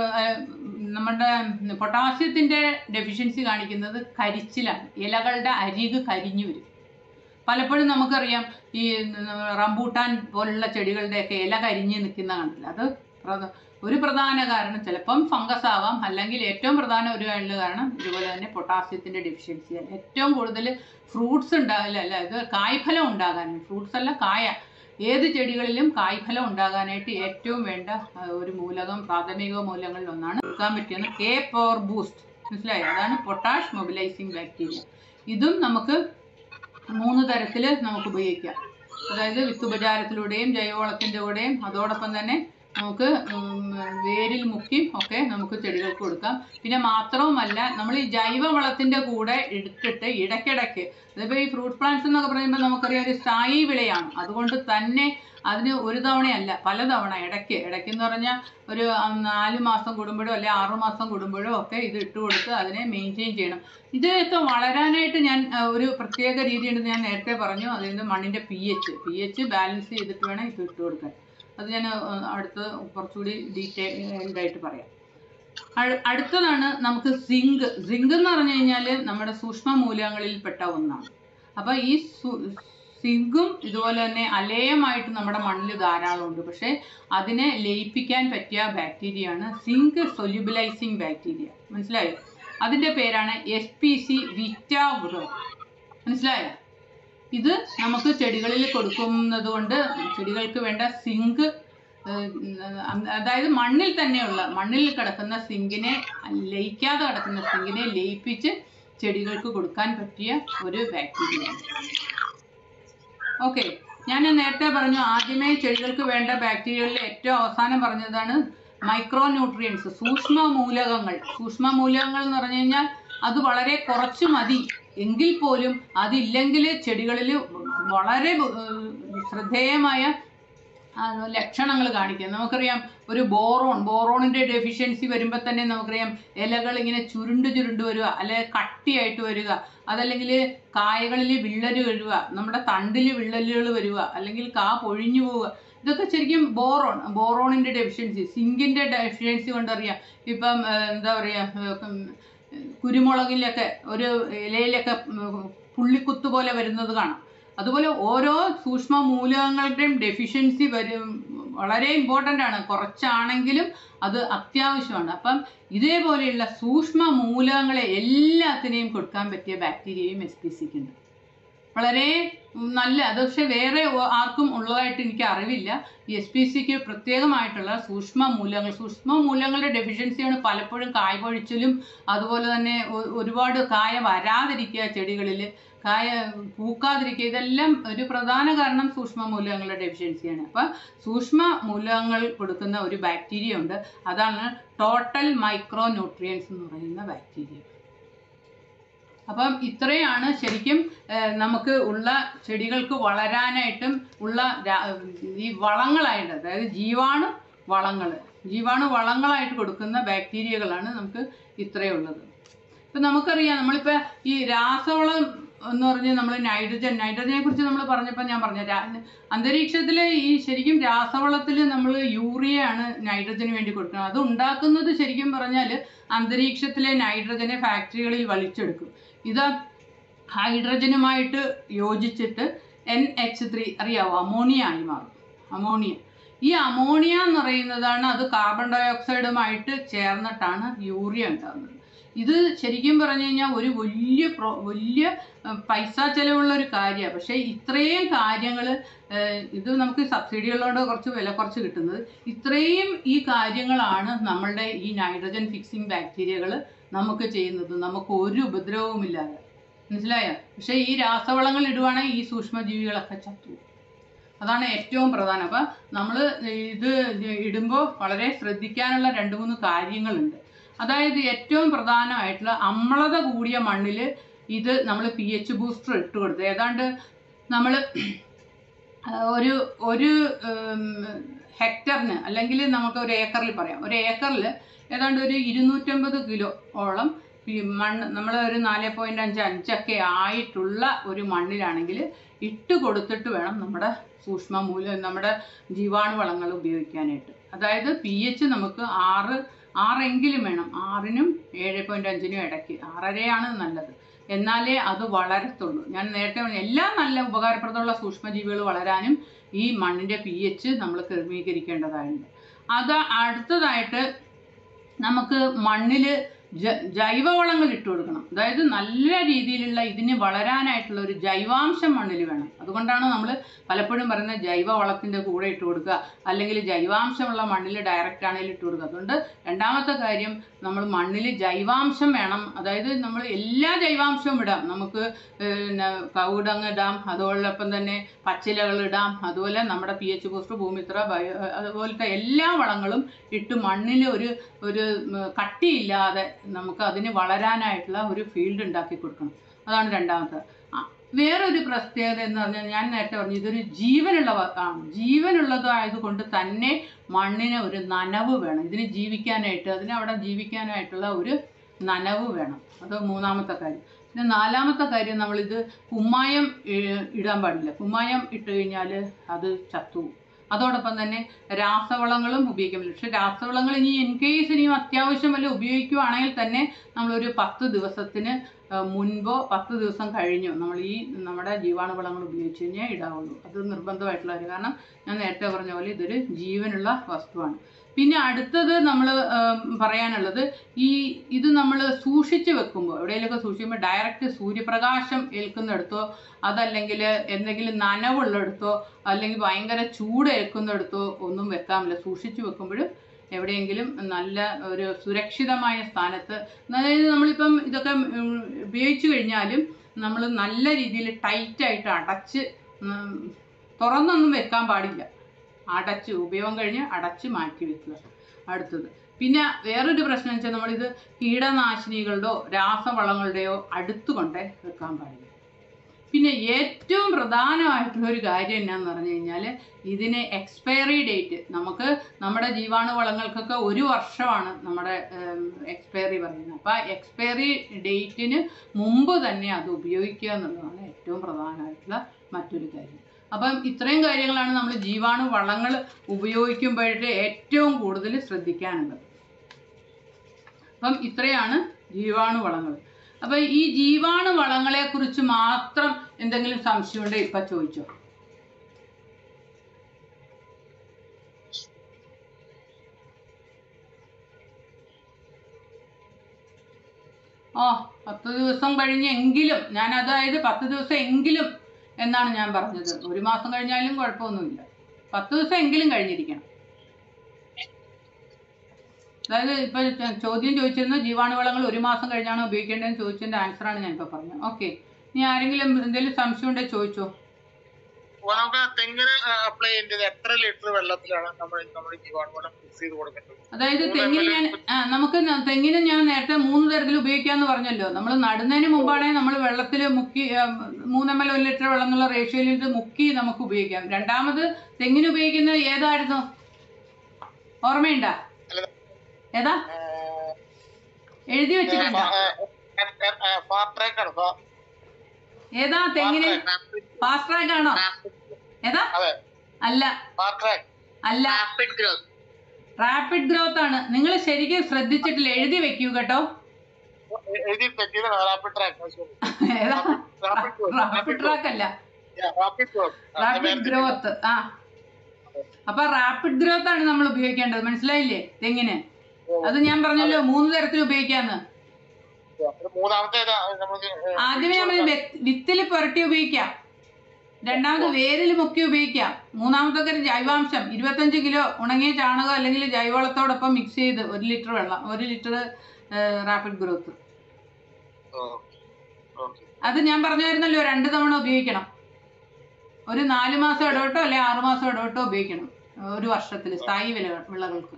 Speaker 2: നമ്മുടെ പൊട്ടാസ്യത്തിന്റെ ഡെഫിഷ്യൻസി കാണിക്കുന്നത് കരിച്ചിലാണ് ഇലകളുടെ അരിക് കരിഞ്ഞു വരും പലപ്പോഴും നമുക്കറിയാം ഈ റംബൂട്ടാൻ പോലുള്ള ചെടികളുടെയൊക്കെ ഇല കരിഞ്ഞ് നിൽക്കുന്ന കണ്ടില്ല അത് പ്രധ- ഒരു പ്രധാന കാരണം ചിലപ്പം ഫംഗസ് ആവാം അല്ലെങ്കിൽ ഏറ്റവും പ്രധാന ഒരു ഉള്ള കാരണം ഇതുപോലെ തന്നെ പൊട്ടാസ്യത്തിന്റെ ഡെഫിഷ്യൻസിയാണ് ഏറ്റവും കൂടുതൽ ഫ്രൂട്ട്സ് ഉണ്ടാകില്ല അല്ല ഇത് കായ്ഫലം ഉണ്ടാകാൻ ഫ്രൂട്ട്സ് അല്ല കായ ഏത് ചെടികളിലും കായ്ഫലം ഉണ്ടാകാനായിട്ട് ഏറ്റവും വേണ്ട ആ, ഒരു മൂലകം പ്രാഥമിക മൂലങ്ങളിൽ ഒന്നാണ് എടുക്കാൻ പറ്റിയെന്ന് കെ പവർ ബൂസ്റ്റ് മനസ്സിലായോ അതാണ് പൊട്ടാഷ് മൊബിലൈസിങ് ബാക്ടീരിയ ഇതും നമുക്ക് മൂന്ന് തരത്തിൽ നമുക്ക് ഉപയോഗിക്കാം അതായത് വിത്തുപചാരത്തിലൂടെയും ജൈവവളത്തിൻ്റെ കൂടെയും അതോടൊപ്പം തന്നെ നമുക്ക് ഉം, വേരിൽ മുക്കി ഒക്കെ നമുക്ക് ചെടികൾക്ക് കൊടുക്കാം പിന്നെ മാത്രവുമല്ല നമ്മൾ ഈ ജൈവവളത്തിൻ്റെ കൂടെ എടുത്തിട്ട് ഇടയ്ക്കിടയ്ക്ക് അതിപ്പോൾ ഈ ഫ്രൂട്ട് പ്ലാന്റ്സ് എന്നൊക്കെ പറയുമ്പോൾ നമുക്കറിയാം ഒരു സ്ഥായി വിളയാണ് അതുകൊണ്ട് തന്നെ അതിന് ഒരു തവണയല്ല പല തവണ ഇടയ്ക്ക് ഇടയ്ക്ക് എന്ന് പറഞ്ഞാൽ ഒരു ഉം, നാല് മാസം കൂടുമ്പോഴോ അല്ലെ ആറു മാസം കൂടുമ്പോഴോ ഒക്കെ ഇത് ഇട്ട് കൊടുത്ത് അതിനെ മെയിൻറ്റെയിൻ ചെയ്യണം ഇതൊക്കെ വളരാനായിട്ട് ഞാൻ ആ, ഒരു പ്രത്യേക രീതിയുണ്ട് ഞാൻ നേരത്തെ പറഞ്ഞു അതിൻ്റെ മണ്ണിൻ്റെ P H P H balance ചെയ്തിട്ട് വേണം ഇത് ഇട്ട് കൊടുക്കാൻ അത് ഞാൻ ആ, അടുത്ത് കുറച്ചുകൂടി ഡീറ്റെയിൽഡ് ആയിട്ട് പറയാം അഴ- അടുത്തതാണ് നമുക്ക് സിങ്ക് സിങ്ക് എന്ന് പറഞ്ഞു കഴിഞ്ഞാൽ നമ്മുടെ സൂക്ഷ്മ മൂലകങ്ങളിൽപ്പെട്ട ഒന്നാണ് അപ്പോൾ ഈ സു- സിങ്കും ഇതുപോലെ തന്നെ അലേയമായിട്ട് നമ്മുടെ മണ്ണിൽ ധാരാളം ഉണ്ട് പക്ഷേ അതിനെ ലയിപ്പിക്കാൻ പറ്റിയ ബാക്ടീരിയയാണ് സിങ്ക് സൊല്യൂബിലൈസിങ് ബാക്ടീരിയ മനസ്സിലായോ അതിൻ്റെ പേരാണ് എസ് പി സി വിറ്റാഗ്രോ മനസ്സിലായോ ഇത് നമുക്ക് ചെടികളിൽ കൊടുക്കുന്നത് കൊണ്ട് ചെടികൾക്ക് വേണ്ട സിങ്ക് അതായത് മണ്ണിൽ തന്നെയുള്ള മണ്ണിൽ കിടക്കുന്ന സിങ്കിനെ ലയിക്കാതെ കിടക്കുന്ന സിങ്കിനെ ലയിപ്പിച്ച് ചെടികൾക്ക് കൊടുക്കാൻ പറ്റിയ ഒരു ബാക്ടീരിയയാണ് ഓക്കെ ഞാൻ നേരത്തെ പറഞ്ഞു ആദ്യമേ ചെടികൾക്ക് വേണ്ട ബാക്ടീരിയകളിൽ ഏറ്റവും അവസാനം പറഞ്ഞതാണ് മൈക്രോ ന്യൂട്രിയൻസ് സൂക്ഷ്മ മൂലകങ്ങൾ സൂക്ഷ്മ മൂലകങ്ങൾ എന്ന് പറഞ്ഞു കഴിഞ്ഞാൽ അത് വളരെ കുറച്ച് മതി എങ്കിൽ പോലും അതില്ലെങ്കിൽ ചെടികളിൽ വളരെ ഏഹ്, ശ്രദ്ധേയമായ ലക്ഷണങ്ങൾ കാണിക്കുക നമുക്കറിയാം ഒരു ബോറോൺ ബോറോണിന്റെ ഡെഫിഷ്യൻസി വരുമ്പോൾ തന്നെ നമുക്കറിയാം ഇലകൾ ഇങ്ങനെ ചുരുണ്ട് ചുരുണ്ട് വരിക അല്ലെങ്കിൽ കട്ടിയായിട്ട് വരിക അതല്ലെങ്കിൽ കായകളിൽ വിള്ളല് വരിക നമ്മുടെ തണ്ടിൽ വിള്ളലുകൾ വരിക അല്ലെങ്കിൽ കാ പൊഴിഞ്ഞു പോവുക ഇതൊക്കെ ശരിക്കും ബോറോൺ ബോറോണിന്റെ ഡെഫിഷ്യൻസി സിങ്കിന്റെ ഡെഫിഷ്യൻസി കൊണ്ടറിയാം ഇപ്പം ഏഹ്, എന്താ പറയുക കുരുമുളകിലൊക്കെ ഒരു ഇലയിലൊക്കെ ഉം, പുള്ളിക്കുത്ത് പോലെ വരുന്നത് കാണാം അതുപോലെ ഓരോ സൂക്ഷ്മ മൂലകങ്ങളുടെയും ഡെഫിഷ്യൻസി വരും വളരെ ഇമ്പോർട്ടൻ്റ് ആണ് കുറച്ചാണെങ്കിലും അത് അത്യാവശ്യമാണ് അപ്പം ഇതേപോലെയുള്ള സൂക്ഷ്മ മൂലകങ്ങളെ എല്ലാത്തിനെയും കൊടുക്കാൻ പറ്റിയ ബാക്ടീരിയയും എസ് പി സിക്ക് ഉണ്ട് വളരെ നല്ല അത് പക്ഷെ വേറെ ഒ- ആർക്കും ഉള്ളതായിട്ട് എനിക്ക് അറിവില്ല എസ് പി സിക്ക് പ്രത്യേകമായിട്ടുള്ള സൂക്ഷ്മ മൂലകങ്ങൾ സൂക്ഷ്മ മൂലകങ്ങളുടെ ഡെഫിഷ്യൻസിയാണ് പലപ്പോഴും കായ പൊഴിച്ചിലും അതുപോലെ തന്നെ ഒ- ഒരുപാട് കായ വരാതിരിക്കുക ചെടികളിൽ കായ പൂക്കാതിരിക്കുക ഇതെല്ലാം ഒരു പ്രധാന കാരണം സൂക്ഷ്മ മൂലകങ്ങളുടെ ഡെഫിഷ്യൻസിയാണ് അപ്പം സൂക്ഷ്മ മൂലകങ്ങൾ കൊടുക്കുന്ന ഒരു ബാക്ടീരിയ ഉണ്ട് അതാണ് ടോട്ടൽ മൈക്രോ ന്യൂട്രിയൻസ് എന്ന് പറയുന്ന ബാക്ടീരിയ അപ്പം ഇത്രയാണ് ശരിക്കും ഏഹ്, നമുക്ക് ഉള്ള ചെടികൾക്ക് വളരാനായിട്ടും ഉള്ള രാ- ഈ വളങ്ങളായിട്ട് അതായത് ജീവാണു വളങ്ങൾ ജീവാണു വളങ്ങളായിട്ട് കൊടുക്കുന്ന ബാക്ടീരിയകളാണ് നമുക്ക് ഇത്രയുള്ളത് ഇപ്പം നമുക്കറിയാം നമ്മളിപ്പോൾ ഈ രാസവളം എന്ന് പറഞ്ഞ് നമ്മൾ നൈട്രജൻ നൈട്രജനെ കുറിച്ച് നമ്മൾ പറഞ്ഞപ്പോൾ ഞാൻ പറഞ്ഞു അന്തരീക്ഷത്തിൽ ഈ ശരിക്കും രാസവളത്തിൽ നമ്മൾ യൂറിയയാണ് നൈട്രജന് വേണ്ടി കൊടുക്കുന്നത് അത് ഉണ്ടാക്കുന്നത് ശരിക്കും പറഞ്ഞാൽ അന്തരീക്ഷത്തിലെ നൈട്രജനെ ഫാക്ടറികളിൽ വലിച്ചെടുക്കും ഇത് ഹൈഡ്രജനുമായിട്ട് യോജിച്ചിട്ട് എൻ എച്ച് ത്രീ അറിയാവോ അമോണിയ ആയി മാറും അമോണിയ ഈ അമോണിയ എന്ന് പറയുന്നതാണ് അത് കാർബൺ ഡൈ ഓക്സൈഡുമായിട്ട് ചേർന്നിട്ടാണ് യൂറിയ ഉണ്ടാകുന്നത് ഇത് ശരിക്കും പറഞ്ഞു കഴിഞ്ഞാൽ ഒരു വലിയ പ്രോ വലിയ അഹ്, പൈസ ചെലവുള്ള ഒരു കാര്യമാണ് പക്ഷേ ഇത്രയും കാര്യങ്ങൾ ഇത് നമുക്ക് സബ്സിഡി ഉള്ളതുകൊണ്ട് കുറച്ച് വില കുറച്ച് കിട്ടുന്നത് ഇത്രയും ഈ കാര്യങ്ങളാണ് നമ്മളുടെ ഈ നൈട്രജൻ ഫിക്സിംഗ് ബാക്ടീരിയകൾ നമുക്ക് ചെയ്യുന്നത് നമുക്ക് ഒരു ഉപദ്രവവുമില്ലാതെ മനസ്സിലായോ പക്ഷേ ഈ രാസവളങ്ങൾ ഇടുവാണെങ്കിൽ ഈ സൂക്ഷ്മജീവികളൊക്കെ ചത്തു അതാണ് ഏറ്റവും പ്രധാനം അപ്പം നമ്മൾ ഇത് ഇടുമ്പോൾ വളരെ ശ്രദ്ധിക്കാനുള്ള രണ്ട് മൂന്ന് കാര്യങ്ങളുണ്ട് അതായത് ഏറ്റവും പ്രധാനമായിട്ടുള്ള അമ്ലത കൂടിയ മണ്ണിൽ ഇത് നമ്മൾ പി എച്ച് ബൂസ്റ്റർ ഇട്ട് കൊടുത്ത് ഏതാണ്ട് നമ്മൾ ഒരു ഒരു ഉം, ഹെക്ടറിന് അല്ലെങ്കിൽ നമുക്ക് ഒരു ഏക്കറിൽ പറയാം ഒരു ഏക്കറിൽ ഏതാണ്ട് ഒരു ഇരുന്നൂറ്റമ്പത് കിലോ ഓളം ഈ മണ്ണ് നമ്മൾ ഒരു നാല് പോയിന്റ് അഞ്ച് അഞ്ചൊക്കെ ആയിട്ടുള്ള ഒരു മണ്ണിലാണെങ്കിൽ ഇട്ട് കൊടുത്തിട്ട് വേണം നമ്മുടെ സൂക്ഷ്മ മൂല നമ്മുടെ ജീവാണുവളങ്ങൾ ഉപയോഗിക്കാനായിട്ട് അതായത് പി എച്ച് നമുക്ക് ആറ് ആറെങ്കിലും വേണം ആറിനും ഏഴ് പോയിന്റ് അഞ്ചിനും ഇടയ്ക്ക് ആറരയാണ് നല്ലത് എന്നാലേ അത് വളരത്തുള്ളൂ ഞാൻ നേരത്തെ പറഞ്ഞ എല്ലാ നല്ല ഉപകാരപ്രദമുള്ള സൂക്ഷ്മജീവികൾ വളരാനും ഈ മണ്ണിൻ്റെ പി എച്ച് നമ്മൾ ക്രമീകരിക്കേണ്ടതായിട്ടുണ്ട് അത് അടുത്തതായിട്ട് നമുക്ക് മണ്ണിൽ ജ ജൈവവളങ്ങൾ ഇട്ട് കൊടുക്കണം അതായത് നല്ല രീതിയിലുള്ള ഇതിന് വളരാനായിട്ടുള്ള ഒരു ജൈവാംശം മണ്ണിൽ വേണം അതുകൊണ്ടാണ് നമ്മൾ പലപ്പോഴും പറയുന്നത് ജൈവവളത്തിൻ്റെ കൂടെ ഇട്ട് കൊടുക്കുക അല്ലെങ്കിൽ ജൈവാംശമുള്ള മണ്ണിൽ ഡയറക്റ്റ് ആണെങ്കിലും ഇട്ട് കൊടുക്കുക അതുകൊണ്ട് രണ്ടാമത്തെ കാര്യം നമ്മൾ മണ്ണിൽ ജൈവാംശം വേണം അതായത് നമ്മൾ എല്ലാ ജൈവാംശവും ഇടാം നമുക്ക് പിന്നെ കവുടങ്ങ് ഇടാം അതോടൊപ്പം തന്നെ പച്ചിലകൾ ഇടാം അതുപോലെ നമ്മുടെ P H booster Bhoomithra bio അതുപോലത്തെ എല്ലാ വളങ്ങളും ഇട്ട് മണ്ണിൽ ഒരു ഒരു ഉം, കട്ടിയില്ലാതെ നമുക്ക് അതിന് വളരാനായിട്ടുള്ള ഒരു ഫീൽഡ് ഉണ്ടാക്കി കൊടുക്കണം അതാണ് രണ്ടാമത്തെ ആ, വേറൊരു പ്രത്യേകത എന്ന് പറഞ്ഞാൽ ഞാൻ നേരത്തെ പറഞ്ഞു ഇതൊരു ജീവനുള്ള വ- ആണ് ജീവനുള്ളതായതുകൊണ്ട് തന്നെ മണ്ണിന് ഒരു നനവ് വേണം ഇതിന് ജീവിക്കാനായിട്ട് അതിന് അവിടെ ജീവിക്കാനായിട്ടുള്ള ഒരു നനവ് വേണം അത് മൂന്നാമത്തെ കാര്യം പിന്നെ നാലാമത്തെ കാര്യം നമ്മളിത് കുമ്മായം ഏഹ്, ഇടാൻ പാടില്ല കുമ്മായം ഇട്ട് കഴിഞ്ഞാൽ അത് ചത്തു അതോടൊപ്പം തന്നെ രാസവളങ്ങളും ഉപയോഗിക്കാൻ പറ്റില്ല പക്ഷെ രാസവളങ്ങൾ ഇനി ഇൻ കേസ് ഇനിയും അത്യാവശ്യം വല്ല ഉപയോഗിക്കുവാണെങ്കിൽ തന്നെ നമ്മളൊരു പത്ത് ദിവസത്തിന് ആ, മുൻപോ പത്ത് ദിവസം കഴിഞ്ഞോ നമ്മൾ ഈ നമ്മുടെ ജീവാണുവളങ്ങൾ ഉപയോഗിച്ച് കഴിഞ്ഞാൽ ഇടാവുള്ളൂ അത് നിർബന്ധമായിട്ടുള്ള കാര്യം കാരണം ഞാൻ നേരത്തെ പറഞ്ഞ പോലെ ഇതൊരു ജീവനുള്ള വസ്തുവാണ് പിന്നെ അടുത്തത് നമ്മൾ പറയാനുള്ളത് ഈ ഇത് നമ്മൾ സൂക്ഷിച്ച് വെക്കുമ്പോൾ എവിടെയെങ്കിലുമൊക്കെ സൂക്ഷിക്കുമ്പോൾ ഡയറക്റ്റ് സൂര്യപ്രകാശം ഏൽക്കുന്നിടത്തോ അതല്ലെങ്കിൽ എന്തെങ്കിലും നനവുള്ളിടത്തോ അല്ലെങ്കിൽ ഭയങ്കര ചൂട് ഏൽക്കുന്നിടത്തോ ഒന്നും വെക്കാമില്ല സൂക്ഷിച്ച് വെക്കുമ്പോഴും എവിടെയെങ്കിലും നല്ല ഒരു സുരക്ഷിതമായ സ്ഥാനത്ത് അതായത് നമ്മളിപ്പം ഇതൊക്കെ ഉം, ഉപയോഗിച്ചു കഴിഞ്ഞാലും നമ്മൾ നല്ല രീതിയിൽ ടൈറ്റായിട്ട് അടച്ച് ഉം, തുറന്നൊന്നും വെക്കാൻ പാടില്ല അടച്ച് ഉപയോഗം കഴിഞ്ഞ് അടച്ച് മാറ്റി വെക്കുക അടുത്തത് പിന്നെ വേറൊരു പ്രശ്നം വെച്ചാൽ നമ്മളിത് കീടനാശിനികളുടെയോ രാസവളങ്ങളുടെയോ അടുത്ത് കൊണ്ടേ വെക്കാൻ പാടില്ല പിന്നെ ഏറ്റവും പ്രധാനമായിട്ടുള്ള ഒരു കാര്യം എന്നാന്ന് പറഞ്ഞു കഴിഞ്ഞാൽ ഇതിന് എക്സ്പയറി ഡേറ്റ് നമുക്ക് നമ്മുടെ ജീവാണുവളങ്ങൾക്കൊക്കെ ഒരു വർഷമാണ് നമ്മുടെ എക്സ്പയറി പറയുന്നത് അപ്പോൾ ആ എക്സ്പയറി ഡേറ്റിന് മുമ്പ് തന്നെ അത് ഉപയോഗിക്കുക എന്നുള്ളതാണ് ഏറ്റവും പ്രധാനമായിട്ടുള്ള മറ്റൊരു കാര്യം അപ്പം ഇത്രയും കാര്യങ്ങളാണ് നമ്മൾ ജീവാണു വളങ്ങൾ ഉപയോഗിക്കുമ്പോഴത്തെ ഏറ്റവും കൂടുതൽ ശ്രദ്ധിക്കാനുള്ളത് അപ്പം ഇത്രയാണ് ജീവാണു വളങ്ങൾ അപ്പം ഈ ജീവാണു വളങ്ങളെ കുറിച്ച് മാത്രം എന്തെങ്കിലും സംശയമുണ്ടോ ഇപ്പൊ ചോദിച്ചോ ഓ പത്ത് ദിവസം കഴിഞ്ഞെങ്കിലും ഞാൻ അതായത് പത്ത് ദിവസം എങ്കിലും എന്നാണ് ഞാൻ പറഞ്ഞത് ഒരു മാസം കഴിഞ്ഞാലും കുഴപ്പമൊന്നുമില്ല പത്ത് ദിവസം എങ്കിലും കഴിഞ്ഞിരിക്കണം അതായത് ഇപ്പൊ ച- ചോദ്യം ചോദിച്ചിരുന്നത് ജീവാണുവളങ്ങൾ ഒരു മാസം കഴിഞ്ഞാണ് ഉപയോഗിക്കേണ്ടതെന്ന് ചോദിച്ചതിന്റെ ആൻസറാണ് ഞാൻ ഇപ്പൊ പറഞ്ഞത് ഓക്കെ ഇനി ആരെങ്കിലും എന്തെങ്കിലും സംശയം ഉണ്ടെങ്കിൽ ചോദിച്ചോ
Speaker 3: അപ്പൊ നമുക്ക് തെങ്ങിന് അപ്ലൈ ചെയ്യേണ്ടത് എത്ര ലിറ്റർ വെള്ളത്തിലാണ് നമ്മൾ നമ്മൾ ജീവാണുവളം മിക്സ് ചെയ്ത് കൊടുക്കേണ്ടത്
Speaker 2: അതായത്
Speaker 3: മൂന്ന്
Speaker 2: തെങ്ങിന്
Speaker 3: ml
Speaker 2: ഞാൻ ആ, നമുക്ക് ന- തെങ്ങിന് ഞാൻ നേരത്തെ മൂന്ന് തരത്തിൽ ഉപയോഗിക്കാന്ന് പറഞ്ഞല്ലോ നമ്മൾ നടുന്നതിന് മുമ്പാണെങ്കിൽ നമ്മൾ വെള്ളത്തിൽ മുക്കി ആ, മൂന്ന് എം എൽ ഒരു ലിറ്റർ വെള്ളം എന്നുള്ള റേഷ്യോയിൽ ഇത് മുക്കി നമുക്ക് ഉപയോഗിക്കാം രണ്ടാമത് തെങ്ങിന് ഉപയോഗിക്കുന്നത് ഏതായിരുന്നു ഓർമ്മയുണ്ടാ
Speaker 3: അല്ല.
Speaker 2: ഏതാ എഴുതി വെച്ചിട്ടുണ്ടോ
Speaker 3: ഫാസ്റ്റ് ട്രാക്ക് ആണ് ഫാ-
Speaker 2: ഏതാ തെങ്ങിന് ഫാസ്റ്റ് ട്രാക്ക് ആണോ ഏതാ
Speaker 3: അതെ
Speaker 2: അല്ല
Speaker 3: ഫാസ്റ്റ് ട്രാക്ക്
Speaker 2: അല്ല
Speaker 1: റാപ്പിഡ് ഗ്രോത്ത്
Speaker 2: റാപ്പിഡ് ഗ്രോത്ത് ആണ് നിങ്ങൾ ശരിക്കും ശ്രദ്ധിച്ചിട്ടില്ല എഴുതി വെക്കൂ കേട്ടോ
Speaker 3: എഴുതി തെറ്റിയത് റാപ്പിഡ് ട്രാക്ക്
Speaker 2: ഏതാ
Speaker 3: റാപ്പിഡ്
Speaker 2: റാപ്പിഡ് ട്രാക്ക് അല്ല
Speaker 3: rapid growth. ആ,
Speaker 2: റാപ്പിഡ്
Speaker 3: നേരത്തെ
Speaker 2: ഗ്രോത്ത് ആ അപ്പൊ റാപ്പിഡ് ഗ്രോത്ത് ആണ് നമ്മൾ ഉപയോഗിക്കേണ്ടത് മനസ്സിലായില്ലേ തെങ്ങിന് അത് ഞാൻ പറഞ്ഞല്ലോ മൂന്ന് തരത്തിൽ ഉപയോഗിക്കാന്ന്
Speaker 3: അപ്പൊ മൂന്നാമത്തെ ഏതാ നമുക്ക്
Speaker 2: ആദ്യമേ നമ്മൾ വിത്തിൽ പുരട്ടി ഉപയോഗിക്കാം രണ്ടാമത് വേരിൽ മുക്കി ഉപയോഗിക്കാം മൂന്നാമത്തൊക്കെ ഒരു ജൈവാംശം ഇരുപത്തഞ്ച് കിലോ ഉണങ്ങിയ ചാണകം അല്ലെങ്കിൽ ജൈവവളത്തോടൊപ്പം മിക്സ് ചെയ്ത് ഒരു ലിറ്റർ വെള്ളം ഒരു ലിറ്റർ റാപ്പിഡ് ഗ്രോത്ത്
Speaker 3: ഓക്കെ
Speaker 2: അത് ഞാൻ പറഞ്ഞായിരുന്നല്ലോ രണ്ട് തവണ ഉപയോഗിക്കണം ഒരു നാല് മാസം ഇടവിട്ടോ അല്ലെ ആറ് മാസം ഇടവിട്ടോ ഉപയോഗിക്കണം ഒരു വർഷത്തിൽ സ്ഥായി വില വിളകൾക്ക്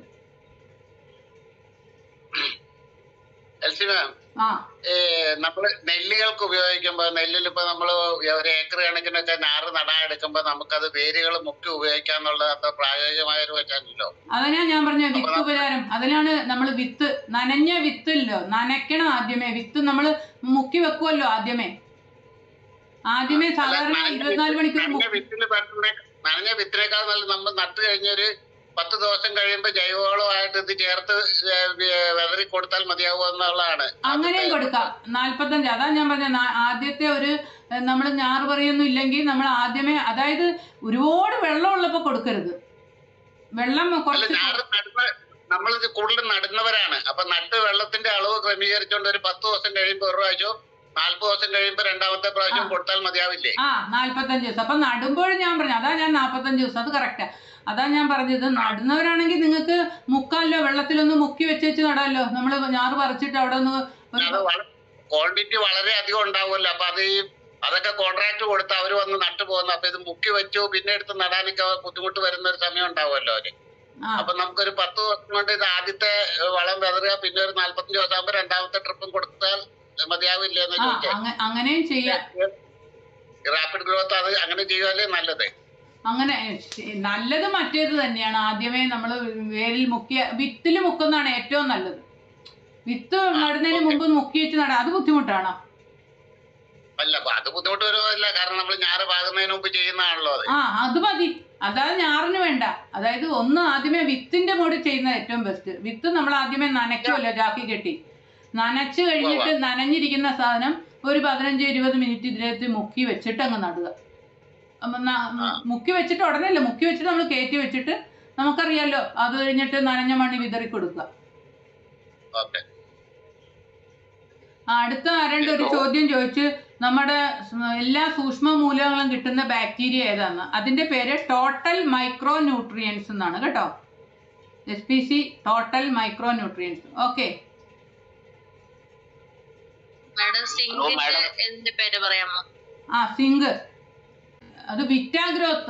Speaker 5: എൽസി മാം
Speaker 2: ആ
Speaker 5: നമ്മള് നെല്ലുകൾക്ക് ഉപയോഗിക്കുമ്പോ നെല്ലിൽ ഇപ്പൊ നമ്മള് ഒരു ഏക്കർ കണക്കിനൊക്കെ ഞാറ് നടാൻ എടുക്കുമ്പോ നമുക്കത് വേരുകൾ മുക്കി ഉപയോഗിക്കാന്നുള്ളത് അത്ര പ്രായോഗികമായ ഒരു പറ്റാനില്ലോ
Speaker 2: അതിനാ ഞാൻ പറഞ്ഞ വിത്ത് ഉപചാരം അതിനാണ് നമ്മൾ വിത്ത് നനഞ്ഞ വിത്തില്ലോ നനയ്ക്കണം ആദ്യമേ വിത്ത് നമ്മൾ മുക്കി വെക്കുമല്ലോ ആദ്യമേ ആദ്യമേ സാധാരണ ഇരുപത്തിനാല് മണിക്കൂർ
Speaker 5: നനഞ്ഞ
Speaker 2: മുക്കി
Speaker 5: വിത്തിന് പറ്റുന്ന നനഞ്ഞ വിത്തിനേക്കാൾ നല്ല നമ്മൾ നട്ട് കഴിഞ്ഞൊരു പത്ത് ദിവസം കഴിയുമ്പോ ജൈവവളമായിട്ട് ഇത് ചേർത്ത് വെതറി കൊടുത്താൽ മതിയാവുക എന്നുള്ളതാണ്
Speaker 2: അങ്ങനെയും കൊടുക്കാം നാല്പത്തഞ്ച് അതാ ഞാൻ പറഞ്ഞ ആദ്യത്തെ ഒരു നമ്മൾ ഞാറ് പറയൊന്നും ഇല്ലെങ്കിൽ നമ്മൾ ആദ്യമേ അതായത് ഒരുപാട് വെള്ളം ഉള്ളപ്പോ കൊടുക്കരുത് വെള്ളം
Speaker 5: അല്ല
Speaker 2: കുറച്ച്
Speaker 5: ഞാറ് നടുന്ന നമ്മളിത് കൂടുതൽ നടുന്നവരാണ് അപ്പൊ നട്ട് വെള്ളത്തിന്റെ അളവ് ക്രമീകരിച്ചുകൊണ്ട് ഒരു പത്ത് ദിവസം കഴിയുമ്പോ ഒരു പ്രാവശ്യവും നാല്പത് ദിവസം കഴിയുമ്പോ രണ്ടാമത്തെ പ്രാവശ്യം
Speaker 2: ആ.
Speaker 5: കൊടുത്താൽ മതിയാവില്ലേ
Speaker 2: ആ നാല്പത്തഞ്ച് ദിവസം അപ്പൊ നടുമ്പോൾ ഞാൻ പറഞ്ഞു അതാ ഞാൻ നാൽപ്പത്തഞ്ച് ദിവസം അത് കറക്റ്റാ അതാ ഞാൻ പറഞ്ഞത് നടുന്നവരാണെങ്കിൽ നിങ്ങൾക്ക് മുക്കാലോ വെള്ളത്തിലൊന്ന് മുക്കി വെച്ച് വെച്ച് നടാമല്ലോ നമ്മൾ ഞാറ് പറിച്ചിട്ട് അവിടെ ഒന്ന് ഒരു
Speaker 5: അത് ക്വാണ്ടിറ്റി വളരെ അധികം ഉണ്ടാവുമല്ലോ അപ്പൊ അത് ഈ അതൊക്കെ കോൺട്രാക്ട് കൊടുത്ത് അവര് വന്ന് നട്ടു പോകുന്നു അപ്പൊ ഇത് മുക്കി വെച്ചു പിന്നെ എടുത്ത് നടാനൊക്കെ ബുദ്ധിമുട്ട് വരുന്ന ഒരു സമയം ഉണ്ടാവുമല്ലോ അവര്
Speaker 2: ആ
Speaker 5: അപ്പൊ നമുക്കൊരു പത്ത് ദിവസം കൊണ്ട് ഇത് ആദ്യത്തെ വളം വെതറുക പിന്നെ ഒരു നാല്പത്തഞ്ച് ദിവസം ആകുമ്പോ രണ്ടാമത്തെ ട്രിപ്പും കൊടുത്താൽ മതിയാവില്ലേ എന്ന്
Speaker 2: ആ
Speaker 5: ചോദിച്ചേ
Speaker 2: അങ്ങ- അങ്ങനെയും ചെയ്യാം
Speaker 5: റാപ്പിഡ് ഗ്രോത്ത് അത് അങ്ങനെ ചെയ്യുകയല്ലേ നല്ലത്
Speaker 2: അങ്ങനെ ശ- നല്ലത് മറ്റേത് തന്നെയാണ് ആദ്യമേ നമ്മൾ വേരിൽ മുക്കിയ വിത്തിൽ മുക്കുന്നതാണ് ഏറ്റവും നല്ലത് വിത്ത് നടുന്നതിന് മുമ്പ് മുക്കി വെച്ച് നടാം അത് ബുദ്ധിമുട്ടാണോ
Speaker 5: അല്ല അപ്പൊ അത് ബുദ്ധിമുട്ട് വരുമല്ല കാരണം നമ്മൾ ഞാറ് പാകുന്നതിന് മുമ്പ് ചെയ്യുന്നതാണല്ലോ അത്
Speaker 2: ആ അത് മതി അതായത് ഞാറിന് വേണ്ട അതായത് ഒന്ന് ആദ്യമേ വിത്തിന്റെ മുകളിൽ ചെയ്യുന്നത് ഏറ്റവും ബെസ്റ്റ് വിത്ത് നമ്മൾ ആദ്യമേ നനയ്ക്കുമല്ലോ ചാക്കി കെട്ടി നനച്ച് കഴിഞ്ഞിട്ട് നനഞ്ഞിരിക്കുന്ന സാധനം ഒരു പതിനഞ്ച് ഇരുപത് മിനിറ്റ് ഇതിനകത്ത് മുക്കി വെച്ചിട്ട് അങ്ങ് നടുക അപ്പൊ ന- മുക്കി വെച്ചിട്ട് ഉടനെ അല്ല മുക്കി വെച്ചിട്ട് നമ്മൾ കയറ്റി വെച്ചിട്ട് നമുക്കറിയാലോ അത് കഴിഞ്ഞിട്ട് നനഞ്ഞ മണ്ണി വിതറി കൊടുക്കുക
Speaker 5: ഓക്കെ
Speaker 2: ആ, അടുത്ത ആരണ്ട് ഒരു ചോദ്യം ചോദിച്ച് നമ്മുടെ സ് എല്ലാ സൂക്ഷ്മ മൂലകങ്ങളും കിട്ടുന്ന ബാക്ടീരിയ ഏതാന്ന് അതിന്റെ പേര് ടോട്ടൽ മൈക്രോ ന്യൂട്രിയൻസ് എന്നാണ് കേട്ടോ S P C total micro nutrients okay
Speaker 1: madam
Speaker 5: Hello,
Speaker 1: സിങ്കിന്റെ
Speaker 5: madam.
Speaker 1: എന്തിന്റെ പേര് പറയാമോ
Speaker 2: ആ സിങ്ക് അത് വിറ്റാഗ്രോത്ത്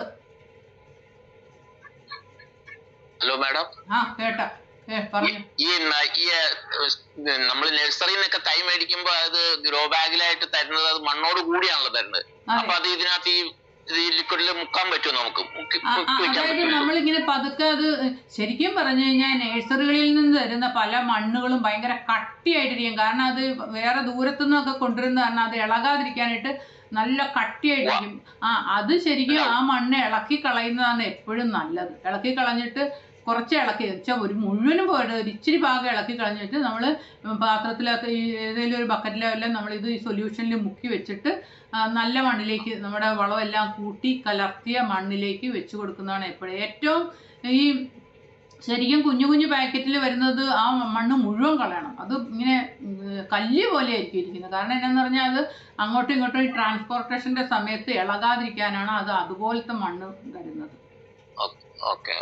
Speaker 5: ഹലോ മാഡം
Speaker 2: ആ കേട്ടാ ഏ പറഞ്ഞു
Speaker 5: ഈ ന- ഈ നമ്മൾ നഴ്സറിയിൽ നിന്നൊക്കെ തൈ മേടിക്കുമ്പോ അത് ഗ്രോ ബാഗിലായിട്ട് തരുന്നത് അത് മണ്ണോട് കൂടിയാണല്ലോ തരുന്നത്
Speaker 2: അതെ
Speaker 5: അപ്പൊ അത് ഇതിനകത്ത് ഈ ഈ ലിക്വിഡിൽ മുക്കാൻ പറ്റുമോ നമുക്ക് മുക്കി
Speaker 2: ആ, ആ,
Speaker 5: മുക്കി വെക്കാൻ
Speaker 2: അതായത്
Speaker 5: പറ്റുമോ
Speaker 2: നമ്മളിങ്ങനെ പതുക്കെ അത് ശരിക്കും പറഞ്ഞു കഴിഞ്ഞാൽ നഴ്സറികളിൽ നിന്ന് തരുന്ന പല മണ്ണുകളും ഭയങ്കര കട്ടിയായിട്ടിരിക്കും കാരണം അത് വേറെ ദൂരത്തു നിന്നൊക്കെ കൊണ്ടുവരുന്ന കാരണം അത് ഇളകാതിരിക്കാനായിട്ട് നല്ല കട്ടിയായിട്ടിരിക്കും ആ അത് ശരിക്കും ആ മണ്ണ് ഇളക്കി കളയുന്നതാണ് എപ്പോഴും നല്ലത് ഇളക്കി കളഞ്ഞിട്ട് കുറച്ച് ഇളക്കി വെച്ചാൽ ഒരു മുഴുവനും പോയിട്ട് ഒരു ഇച്ചിരി ഭാഗം ഇളക്കി കളഞ്ഞിട്ട് നമ്മൾ പാത്രത്തിലൊക്കെ ഈ ഏതെങ്കിലും ഒരു ബക്കറ്റിലോ എല്ലാം നമ്മൾ ഇത് ഈ സൊല്യൂഷനിൽ മുക്കി വെച്ചിട്ട് ആ, നല്ല മണ്ണിലേക്ക് നമ്മുടെ വളമെല്ലാം കൂട്ടി കലർത്തിയ മണ്ണിലേക്ക് വെച്ച് കൊടുക്കുന്നതാണ് എപ്പോഴും ഏറ്റവും ഈ ശരിക്കും കുഞ്ഞു കുഞ്ഞു പാക്കറ്റിൽ വരുന്നത് ആ മണ്ണ് മുഴുവൻ കളയണം അത് ഇങ്ങനെ ഉം, കല്ല് പോലെ ആയിരിക്കും ഇരിക്കുന്നത് കാരണം എന്നാന്ന് പറഞ്ഞാൽ അത് അങ്ങോട്ടും ഇങ്ങോട്ടും ഈ ട്രാൻസ്പോർട്ടേഷന്റെ സമയത്ത് ഇളകാതിരിക്കാനാണ് അത് അതുപോലത്തെ മണ്ണ് തരുന്നത്
Speaker 5: ഓക്കെ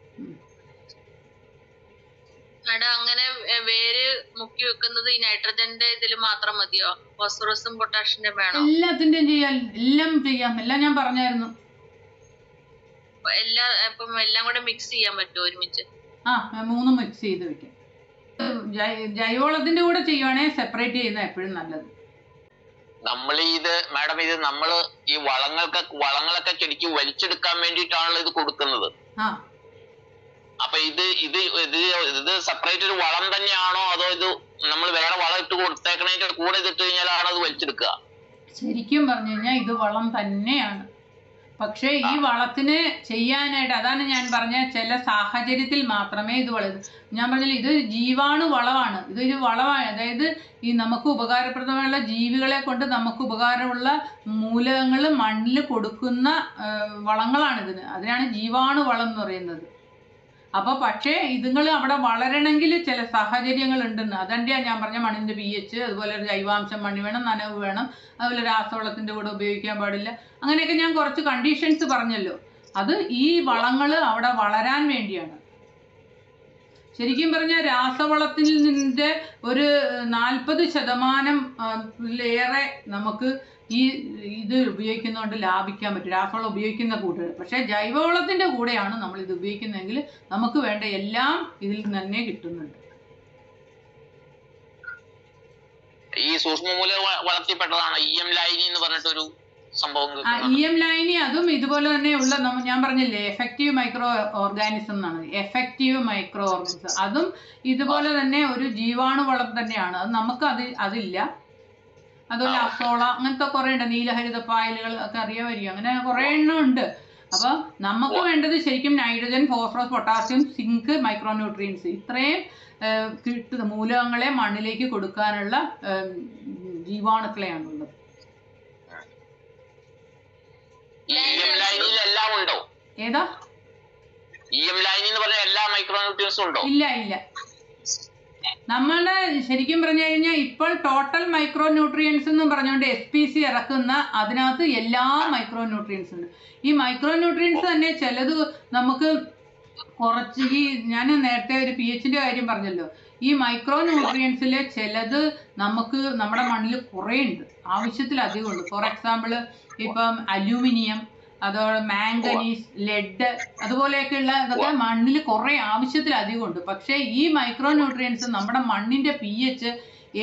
Speaker 1: മാഡം അങ്ങനെ ഏ, വേര് മുക്കി വെക്കുന്നത് ഈ നൈട്രജന്റെ ഇതിൽ മാത്രം മതിയോ ഫോസ്ഫറസും പൊട്ടാഷ്യന്റെ വേണോ
Speaker 2: എല്ലാത്തിന്റെയും ചെയ്യാൻ എല്ലാം ചെയ്യാം എല്ലാം ഞാൻ പറഞ്ഞായിരുന്നു
Speaker 1: അപ്പൊ എല്ലാ ഇപ്പം എല്ലാം കൂടെ മിക്സ് ചെയ്യാൻ പറ്റുമോ ഒരുമിച്ച്
Speaker 2: ആ മൂന്നും മിക്സ് ചെയ്ത് വെക്കാം ജൈ- ജൈവവളത്തിന്റെ കൂടെ ചെയ്യുവാണെങ്കിൽ സെപ്പറേറ്റ് ചെയ്യുന്ന എപ്പോഴും നല്ലത്
Speaker 5: നമ്മൾ ഇത് മാഡം ഇത് നമ്മള് ഈ വളങ്ങൾക്ക് വളങ്ങളൊക്കെ ചെടിക്ക് വലിച്ചെടുക്കാൻ വേണ്ടിയിട്ടാണല്ലോ ഇത് കൊടുക്കുന്നത്
Speaker 2: ആ
Speaker 5: അപ്പൊ ഇത് ഇത് ഇത് ഇത് സെപ്പറേറ്റ് ഒരു വളം തന്നെയാണോ അതോ ഇത് നമ്മൾ വേറെ വളം ഇട്ട് കൊടുത്തേക്കണതിന്റെ കൂടെ ഇതിട്ട് കഴിഞ്ഞാലാണോ അത് വലിച്ചെടുക്കുക
Speaker 2: ശരിക്കും പറഞ്ഞു കഴിഞ്ഞാൽ ഇത് വളം തന്നെയാണ് പക്ഷേ ഈ വളത്തിന് ചെയ്യാനായിട്ട് അതാണ് ഞാൻ പറഞ്ഞ ചില സാഹചര്യത്തിൽ മാത്രമേ ഇത് വളരും ഞാൻ പറഞ്ഞില്ല ഇത് ജീവാണു വളമാണ് ഇതൊരു വളമാണ് അതായത് ഈ നമുക്ക് ഉപകാരപ്രദമുള്ള ജീവികളെ കൊണ്ട് നമുക്ക് ഉപകാരമുള്ള മൂലകങ്ങൾ മണ്ണിൽ കൊടുക്കുന്ന ആ, വളങ്ങളാണ് ഇതിന് അതിനാണ് ജീവാണു വളം എന്ന് പറയുന്നത് അപ്പോൾ പക്ഷേ ഇതുങ്ങൾ അവിടെ വളരണമെങ്കിൽ ചില സാഹചര്യങ്ങൾ ഉണ്ടെന്ന് അതെന്റെയാണ് ഞാൻ പറഞ്ഞ മണ്ണിന്റെ പി എച്ച് അതുപോലെ ഒരു ജൈവാംശം മണ്ണി വേണം നനവ് വേണം അതുപോലെ രാസവളത്തിന്റെ കൂടെ ഉപയോഗിക്കാൻ പാടില്ല അങ്ങനെയൊക്കെ ഞാൻ കുറച്ച് കണ്ടീഷൻസ് പറഞ്ഞല്ലോ അത് ഈ വളങ്ങൾ അവിടെ വളരാൻ വേണ്ടിയാണ് ശരിക്കും പറഞ്ഞാൽ രാസവളത്തിൽ നിന്നിന്റെ ഒരു നാൽപ്പത് ശതമാനം ആ, ലേറെ നമുക്ക് ഈ ഇത് ഉപയോഗിക്കുന്നതുകൊണ്ട് ലാഭിക്കാൻ പറ്റും രാസവളം ഉപയോഗിക്കുന്ന കൂട്ടുകൾ പക്ഷേ ജൈവവളത്തിന്റെ കൂടെയാണ് നമ്മൾ ഇത് ഉപയോഗിക്കുന്നതെങ്കിൽ നമുക്ക് വേണ്ട എല്ലാം ഇതിൽ നിന്ന് തന്നെ കിട്ടുന്നുണ്ട്
Speaker 6: ഈ സൂക്ഷ്മമൂല വ- വളർത്തിപ്പെട്ടതാണ് ഇ എം ലൈനി എന്ന് പറഞ്ഞിട്ടൊരു സംഭവം
Speaker 2: ആ
Speaker 6: കിട്ടുന്നുണ്ട്.
Speaker 2: ഇ എം ലൈനി അതും ഇതുപോലെ തന്നെയുള്ള നമ്മ- ഞാൻ പറഞ്ഞില്ലേ എഫക്റ്റീവ് മൈക്രോ ഓർഗാനിസം എന്നാണ് എഫക്റ്റീവ് മൈക്രോ ഓർഗാനിസം അതും ഇതുപോലെ തന്നെ ഒരു ജീവാണു വളം തന്നെയാണ് അത് നമുക്ക് അത് അതില്ല അതുപോലെ
Speaker 6: ആ,
Speaker 2: അസോള അങ്ങനത്തെ കുറെ ഉണ്ട് നീലഹരിത പായലുകൾ ഒക്കെ അറിയാമായിരിക്കും അങ്ങനെ കുറെ എണ്ണം ഉണ്ട് അപ്പൊ നമുക്ക് വേണ്ടത് ശരിക്കും nitrogen phosphorus potassium zinc micro nutrients ഇത്രയും ഏഹ്, കിട്ടുന്ന മൂലകങ്ങളെ മണ്ണിലേക്ക് കൊടുക്കാനുള്ള ഏഹ്, ജീവാണുക്കളെയാണുള്ളത്
Speaker 6: ഈ ഇ എം ലൈനിയിൽ എല്ലാം ഉണ്ടോ
Speaker 2: ഏതാ
Speaker 6: ഇ എം ലൈനി എന്ന് പറഞ്ഞ എല്ലാ മൈക്രോ ന്യൂട്രിയൻസും ഉണ്ടോ
Speaker 2: ഇല്ല ഇല്ല നമ്മളുടെ ശരിക്കും പറഞ്ഞു കഴിഞ്ഞാൽ ഇപ്പോൾ ടോട്ടൽ മൈക്രോ ന്യൂട്രിയൻസ് എന്ന് പറഞ്ഞുകൊണ്ട് എസ് പി സി ഇറക്കുന്ന അതിനകത്ത് എല്ലാ മൈക്രോ ന്യൂട്രിയൻസ് ഉണ്ട് ഈ മൈക്രോ ന്യൂട്രിയൻസ് തന്നെ ചിലത് നമുക്ക് കുറച്ച് ഈ ഞാൻ നേരത്തെ ഒരു പി എച്ചിന്റെ കാര്യം പറഞ്ഞല്ലോ ഈ മൈക്രോ ന്യൂട്രിയൻസിലെ ചിലത് നമുക്ക് നമ്മുടെ മണ്ണിൽ കുറേ ഉണ്ട് ആവശ്യത്തിലധികം ഉണ്ട് ഫോർ എക്സാമ്പിൾ ഇപ്പം അലൂമിനിയം അതോടെ മാംഗനീസ് ലെഡ് അതുപോലെയൊക്കെയുള്ള ഇതൊക്കെ മണ്ണിൽ കുറേ ആവശ്യത്തിലധികം ഉണ്ട് പക്ഷേ ഈ മൈക്രോ ന്യൂട്രിയൻസ് നമ്മുടെ മണ്ണിന്റെ പി എച്ച്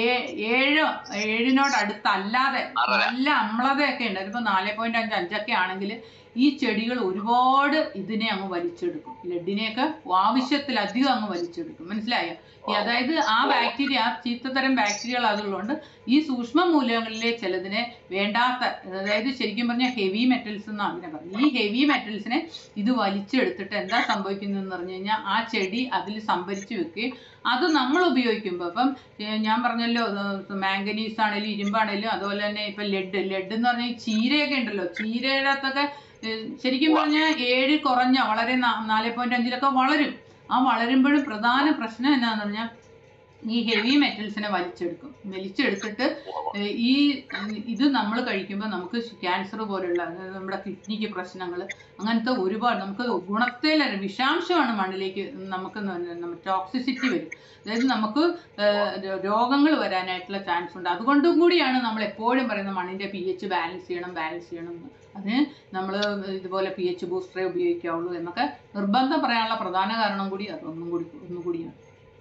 Speaker 2: ഏഴോ ഏഴിനോട് അടുത്തല്ലാതെ
Speaker 6: ആറര.
Speaker 2: നല്ല അമ്ലതയൊക്കെ ഉണ്ട് അതിപ്പോ നാല് പോയിന്റ് അഞ്ച് അഞ്ചൊക്കെ ആണെങ്കിൽ ഈ ചെടികൾ ഒരുപാട് ഇതിനെ അങ്ങ് വലിച്ചെടുക്കും ലെഡിനെയൊക്കെ ആവശ്യത്തിലധികം അങ്ങ് വലിച്ചെടുക്കും മനസ്സിലായോ ഈ അതായത് ആ ബാക്ടീരിയ ആ ചീത്തതരം ബാക്ടീരിയകൾ അതുള്ളതുകൊണ്ട് ഈ സൂക്ഷ്മ മൂലകങ്ങളിലെ ചിലതിനെ വേണ്ടാത്ത അതായത് ശരിക്കും പറഞ്ഞാൽ ഹെവി മെറ്റൽസ് എന്നാണ് അതിനെ പറയുന്നത് ഈ ഹെവി മെറ്റൽസിനെ ഇത് വലിച്ചെടുത്തിട്ട് എന്താ സംഭവിക്കുന്നതെന്ന് പറഞ്ഞു കഴിഞ്ഞാൽ ആ ചെടി അതിൽ സംഭരിച്ചു വെക്കുകയും അത് നമ്മൾ ഉപയോഗിക്കുമ്പോൾ ഇപ്പം ഏഹ് ഞാൻ പറഞ്ഞല്ലോ മാംഗനീസ് ആണെങ്കിലും ഇരുമ്പാണെങ്കിലും അതുപോലെ തന്നെ ഇപ്പം ലെഡ് ലെഡ് എന്ന് പറഞ്ഞാൽ ഈ ചീരയൊക്കെ ഉണ്ടല്ലോ ചീരയുടെ അകത്തൊക്കെ ഏഹ് ശരിക്കും പറഞ്ഞാൽ ഏഴ് കുറഞ്ഞ വളരെ നാ- നാല് പോയിന്റ് അഞ്ചിലൊക്കെ വളരും ആ വളരുമ്പോഴും പ്രധാന പ്രശ്നം എന്നാന്ന് പറഞ്ഞാൽ ഈ ഹെവി മെറ്റൽസിനെ വലിച്ചെടുക്കും വലിച്ചെടുത്തിട്ട് ഏഹ് ഈ ഉം, ഇത് നമ്മൾ കഴിക്കുമ്പോൾ നമുക്ക് ക്യാൻസർ പോലുള്ള അതായത് നമ്മുടെ കിഡ്നിക്ക് പ്രശ്നങ്ങൾ അങ്ങനത്തെ ഒരുപാട് നമുക്ക് ഗുണത്തേലല്ല വിഷാംശമാണ് മണ്ണിലേക്ക് നമുക്ക് ടോക്സിസിറ്റി വരും അതായത് നമുക്ക് രോഗങ്ങൾ വരാനായിട്ടുള്ള ചാൻസ് ഉണ്ട് അതുകൊണ്ടും കൂടിയാണ് നമ്മൾ എപ്പോഴും പറയുന്നത് മണ്ണിന്റെ പി എച്ച് ബാലൻസ് ചെയ്യണം ബാലൻസ് ചെയ്യണം എന്ന് അതിന് നമ്മൾ ഇതുപോലെ പി എച്ച് ബൂസ്റ്ററേ ഉപയോഗിക്കാവുള്ളൂ എന്നൊക്കെ നിർബന്ധം പറയാനുള്ള പ്രധാന കാരണം കൂടി അതൊന്നും കൂടി ഒന്നും കൂടിയാണ്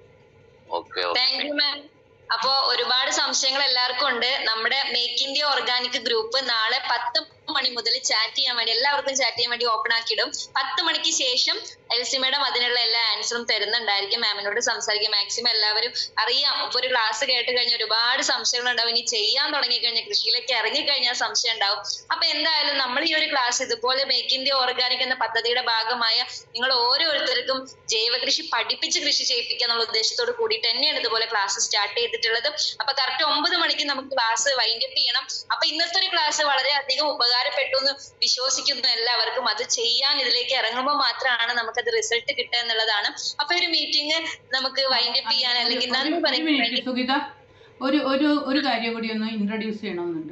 Speaker 6: ഓക്കെ
Speaker 1: താങ്ക് യു മാം അപ്പോ ഒരുപാട് സംശയങ്ങൾ എല്ലാവർക്കും ഉണ്ട് നമ്മുടെ മേക്ക് ഇന്ത്യ ഓർഗാനിക് ഗ്രൂപ്പ് നാളെ പത്ത് മണി മുതൽ ചാറ്റ് ചെയ്യാൻ വേണ്ടി എല്ലാവർക്കും ചാറ്റ് ചെയ്യാൻ വേണ്ടി ഓപ്പൺ ആക്കിയിടും പത്ത് മണിക്ക് ശേഷം എൽസി മേഡം അതിനുള്ള എല്ലാ ആൻസറും തരുന്നുണ്ടായിരിക്കും മാമിനോട് സംസാരിക്കും മാക്സിമം എല്ലാവരും അറിയാം ഇപ്പൊ ഒരു ക്ലാസ് കേട്ട് കഴിഞ്ഞാൽ ഒരുപാട് സംശയങ്ങൾ ഉണ്ടാവും ഇനി ചെയ്യാൻ തുടങ്ങി കഴിഞ്ഞാൽ കൃഷിയിലേക്ക് ഇറങ്ങി കഴിഞ്ഞാൽ സംശയം ഉണ്ടാവും അപ്പൊ എന്തായാലും നമ്മൾ ഈ ഒരു ക്ലാസ് ഇതുപോലെ മേക്ക് ഇന്ത്യ ഓർഗാനിക് എന്ന പദ്ധതിയുടെ ഭാഗമായ നിങ്ങൾ ഓരോരുത്തർക്കും ജൈവ കൃഷി പഠിപ്പിച്ച് കൃഷി ചെയ്യിപ്പിക്കുക എന്നുള്ള ഉദ്ദേശത്തോട് കൂടിയിട്ട് തന്നെയാണ് ഇതുപോലെ ക്ലാസ് സ്റ്റാർട്ട് ചെയ്തിട്ടുള്ളത് അപ്പൊ കറക്റ്റ് ഒമ്പത് മണിക്ക് നമുക്ക് ക്ലാസ് വൈൻഡപ്പ് ചെയ്യണം അപ്പൊ ഇന്നത്തെ ഒരു ക്ലാസ് വളരെയധികം ഉപകാരപ്പെട്ടു എന്ന് വിശ്വസിക്കുന്നു എല്ലാവർക്കും അത് ചെയ്യാൻ ഇതിലേക്ക് ഇറങ്ങുമ്പോൾ മാത്രമാണ് നമുക്കത് റിസൾട്ട് കിട്ടുക എന്നുള്ളതാണ് അപ്പൊ ഒരു മീറ്റിംഗ് നമുക്ക് വൈൻഡപ്പ് ചെയ്യാൻ അല്ലെങ്കിൽ നന്ദി
Speaker 2: ഒരു
Speaker 1: പറയാൻ
Speaker 2: മിനിറ്റ്
Speaker 1: വേണ്ടി
Speaker 2: സുഗിത ഒരു ഒരു ഒരു കാര്യം കൂടി ഒന്ന് ഇൻട്രൊഡ്യൂസ് ചെയ്യണമെന്നുണ്ട്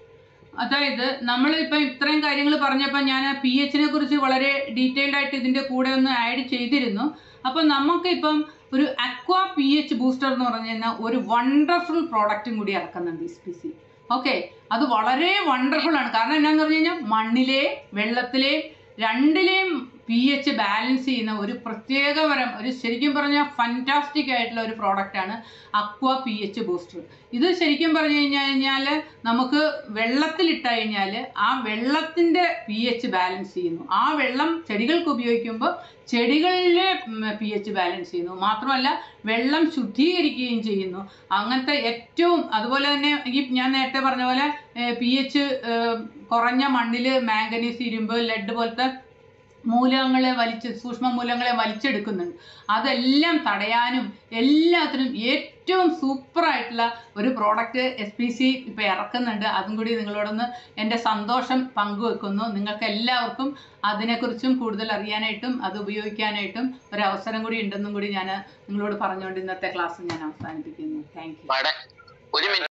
Speaker 2: അതായത് നമ്മൾ ഇപ്പം ഇത്രയും കാര്യങ്ങൾ പറഞ്ഞപ്പോൾ ഞാൻ പി എച്ചിനെ കുറിച്ച് വളരെ ഡീറ്റെയിൽഡ് ആയിട്ട് ഇതിന്റെ കൂടെ ഒന്ന് ആഡ് ചെയ്തിരുന്നു അപ്പം നമുക്ക് ഇപ്പം ഒരു അക്വ പി എച്ച് ബൂസ്റ്റർ എന്ന് പറഞ്ഞു കഴിഞ്ഞാൽ ഒരു വണ്ടർഫുൾ പ്രോഡക്റ്റും കൂടി ഇറക്കുന്നുണ്ട് എസ് പി സി ഓക്കെ അത് വളരെ വണ്ടർഫുൾ ആണ് കാരണം എന്നാന്ന് പറഞ്ഞു കഴിഞ്ഞാൽ മണ്ണിലെ വെള്ളത്തിലെ രണ്ടിലെയും പി എച്ച് ബാലൻസ് ചെയ്യുന്ന ഒരു പ്രത്യേകപരം ഒരു ശരിക്കും പറഞ്ഞാൽ ഫൻറ്റാസ്റ്റിക് ആയിട്ടുള്ള ഒരു പ്രോഡക്റ്റാണ് അക്വ പി എച്ച് ബൂസ്റ്റർ ഇത് ശരിക്കും പറഞ്ഞു കഴിഞ്ഞാൽ കഴിഞ്ഞാൽ നമുക്ക് വെള്ളത്തിലിട്ട് കഴിഞ്ഞാൽ ആ വെള്ളത്തിൻ്റെ പി എച്ച് ബാലൻസ് ചെയ്യുന്നു ആ വെള്ളം ചെടികൾക്ക് ഉപയോഗിക്കുമ്പോൾ ചെടികളിലെ പി എച്ച് ബാലൻസ് ചെയ്യുന്നു മാത്രമല്ല വെള്ളം ശുദ്ധീകരിക്കുകയും ചെയ്യുന്നു അങ്ങനത്തെ ഏറ്റവും അതുപോലെ തന്നെ ഈ ഞാൻ നേരത്തെ പറഞ്ഞ പോലെ പി എച്ച് കുറഞ്ഞ മണ്ണിൽ മാംഗനീസ് ഇരുമ്പ് ലെഡ് പോലത്തെ മൂലകങ്ങളെ വലിച്ച് സൂക്ഷ്മ മൂലകങ്ങളെ വലിച്ചെടുക്കുന്നുണ്ട് അതെല്ലാം തടയാനും എല്ലാത്തിനും ഏറ്റവും സൂപ്പറായിട്ടുള്ള ഒരു പ്രോഡക്റ്റ് എസ് പി സി ഇപ്പോൾ ഇറക്കുന്നുണ്ട് അതും കൂടി നിങ്ങളോടൊന്ന് എൻ്റെ സന്തോഷം പങ്കുവെക്കുന്നു നിങ്ങൾക്ക് എല്ലാവർക്കും അതിനെക്കുറിച്ചും കൂടുതൽ അറിയാനായിട്ടും അത് ഉപയോഗിക്കാനായിട്ടും ഒരു അവസരം കൂടി ഉണ്ടെന്നും കൂടി ഞാൻ നിങ്ങളോട് പറഞ്ഞുകൊണ്ട് ഇന്നത്തെ ക്ലാസ് ഞാൻ അവസാനിപ്പിക്കുന്നു താങ്ക് യു
Speaker 6: വട ഒരു മിനിറ്റ്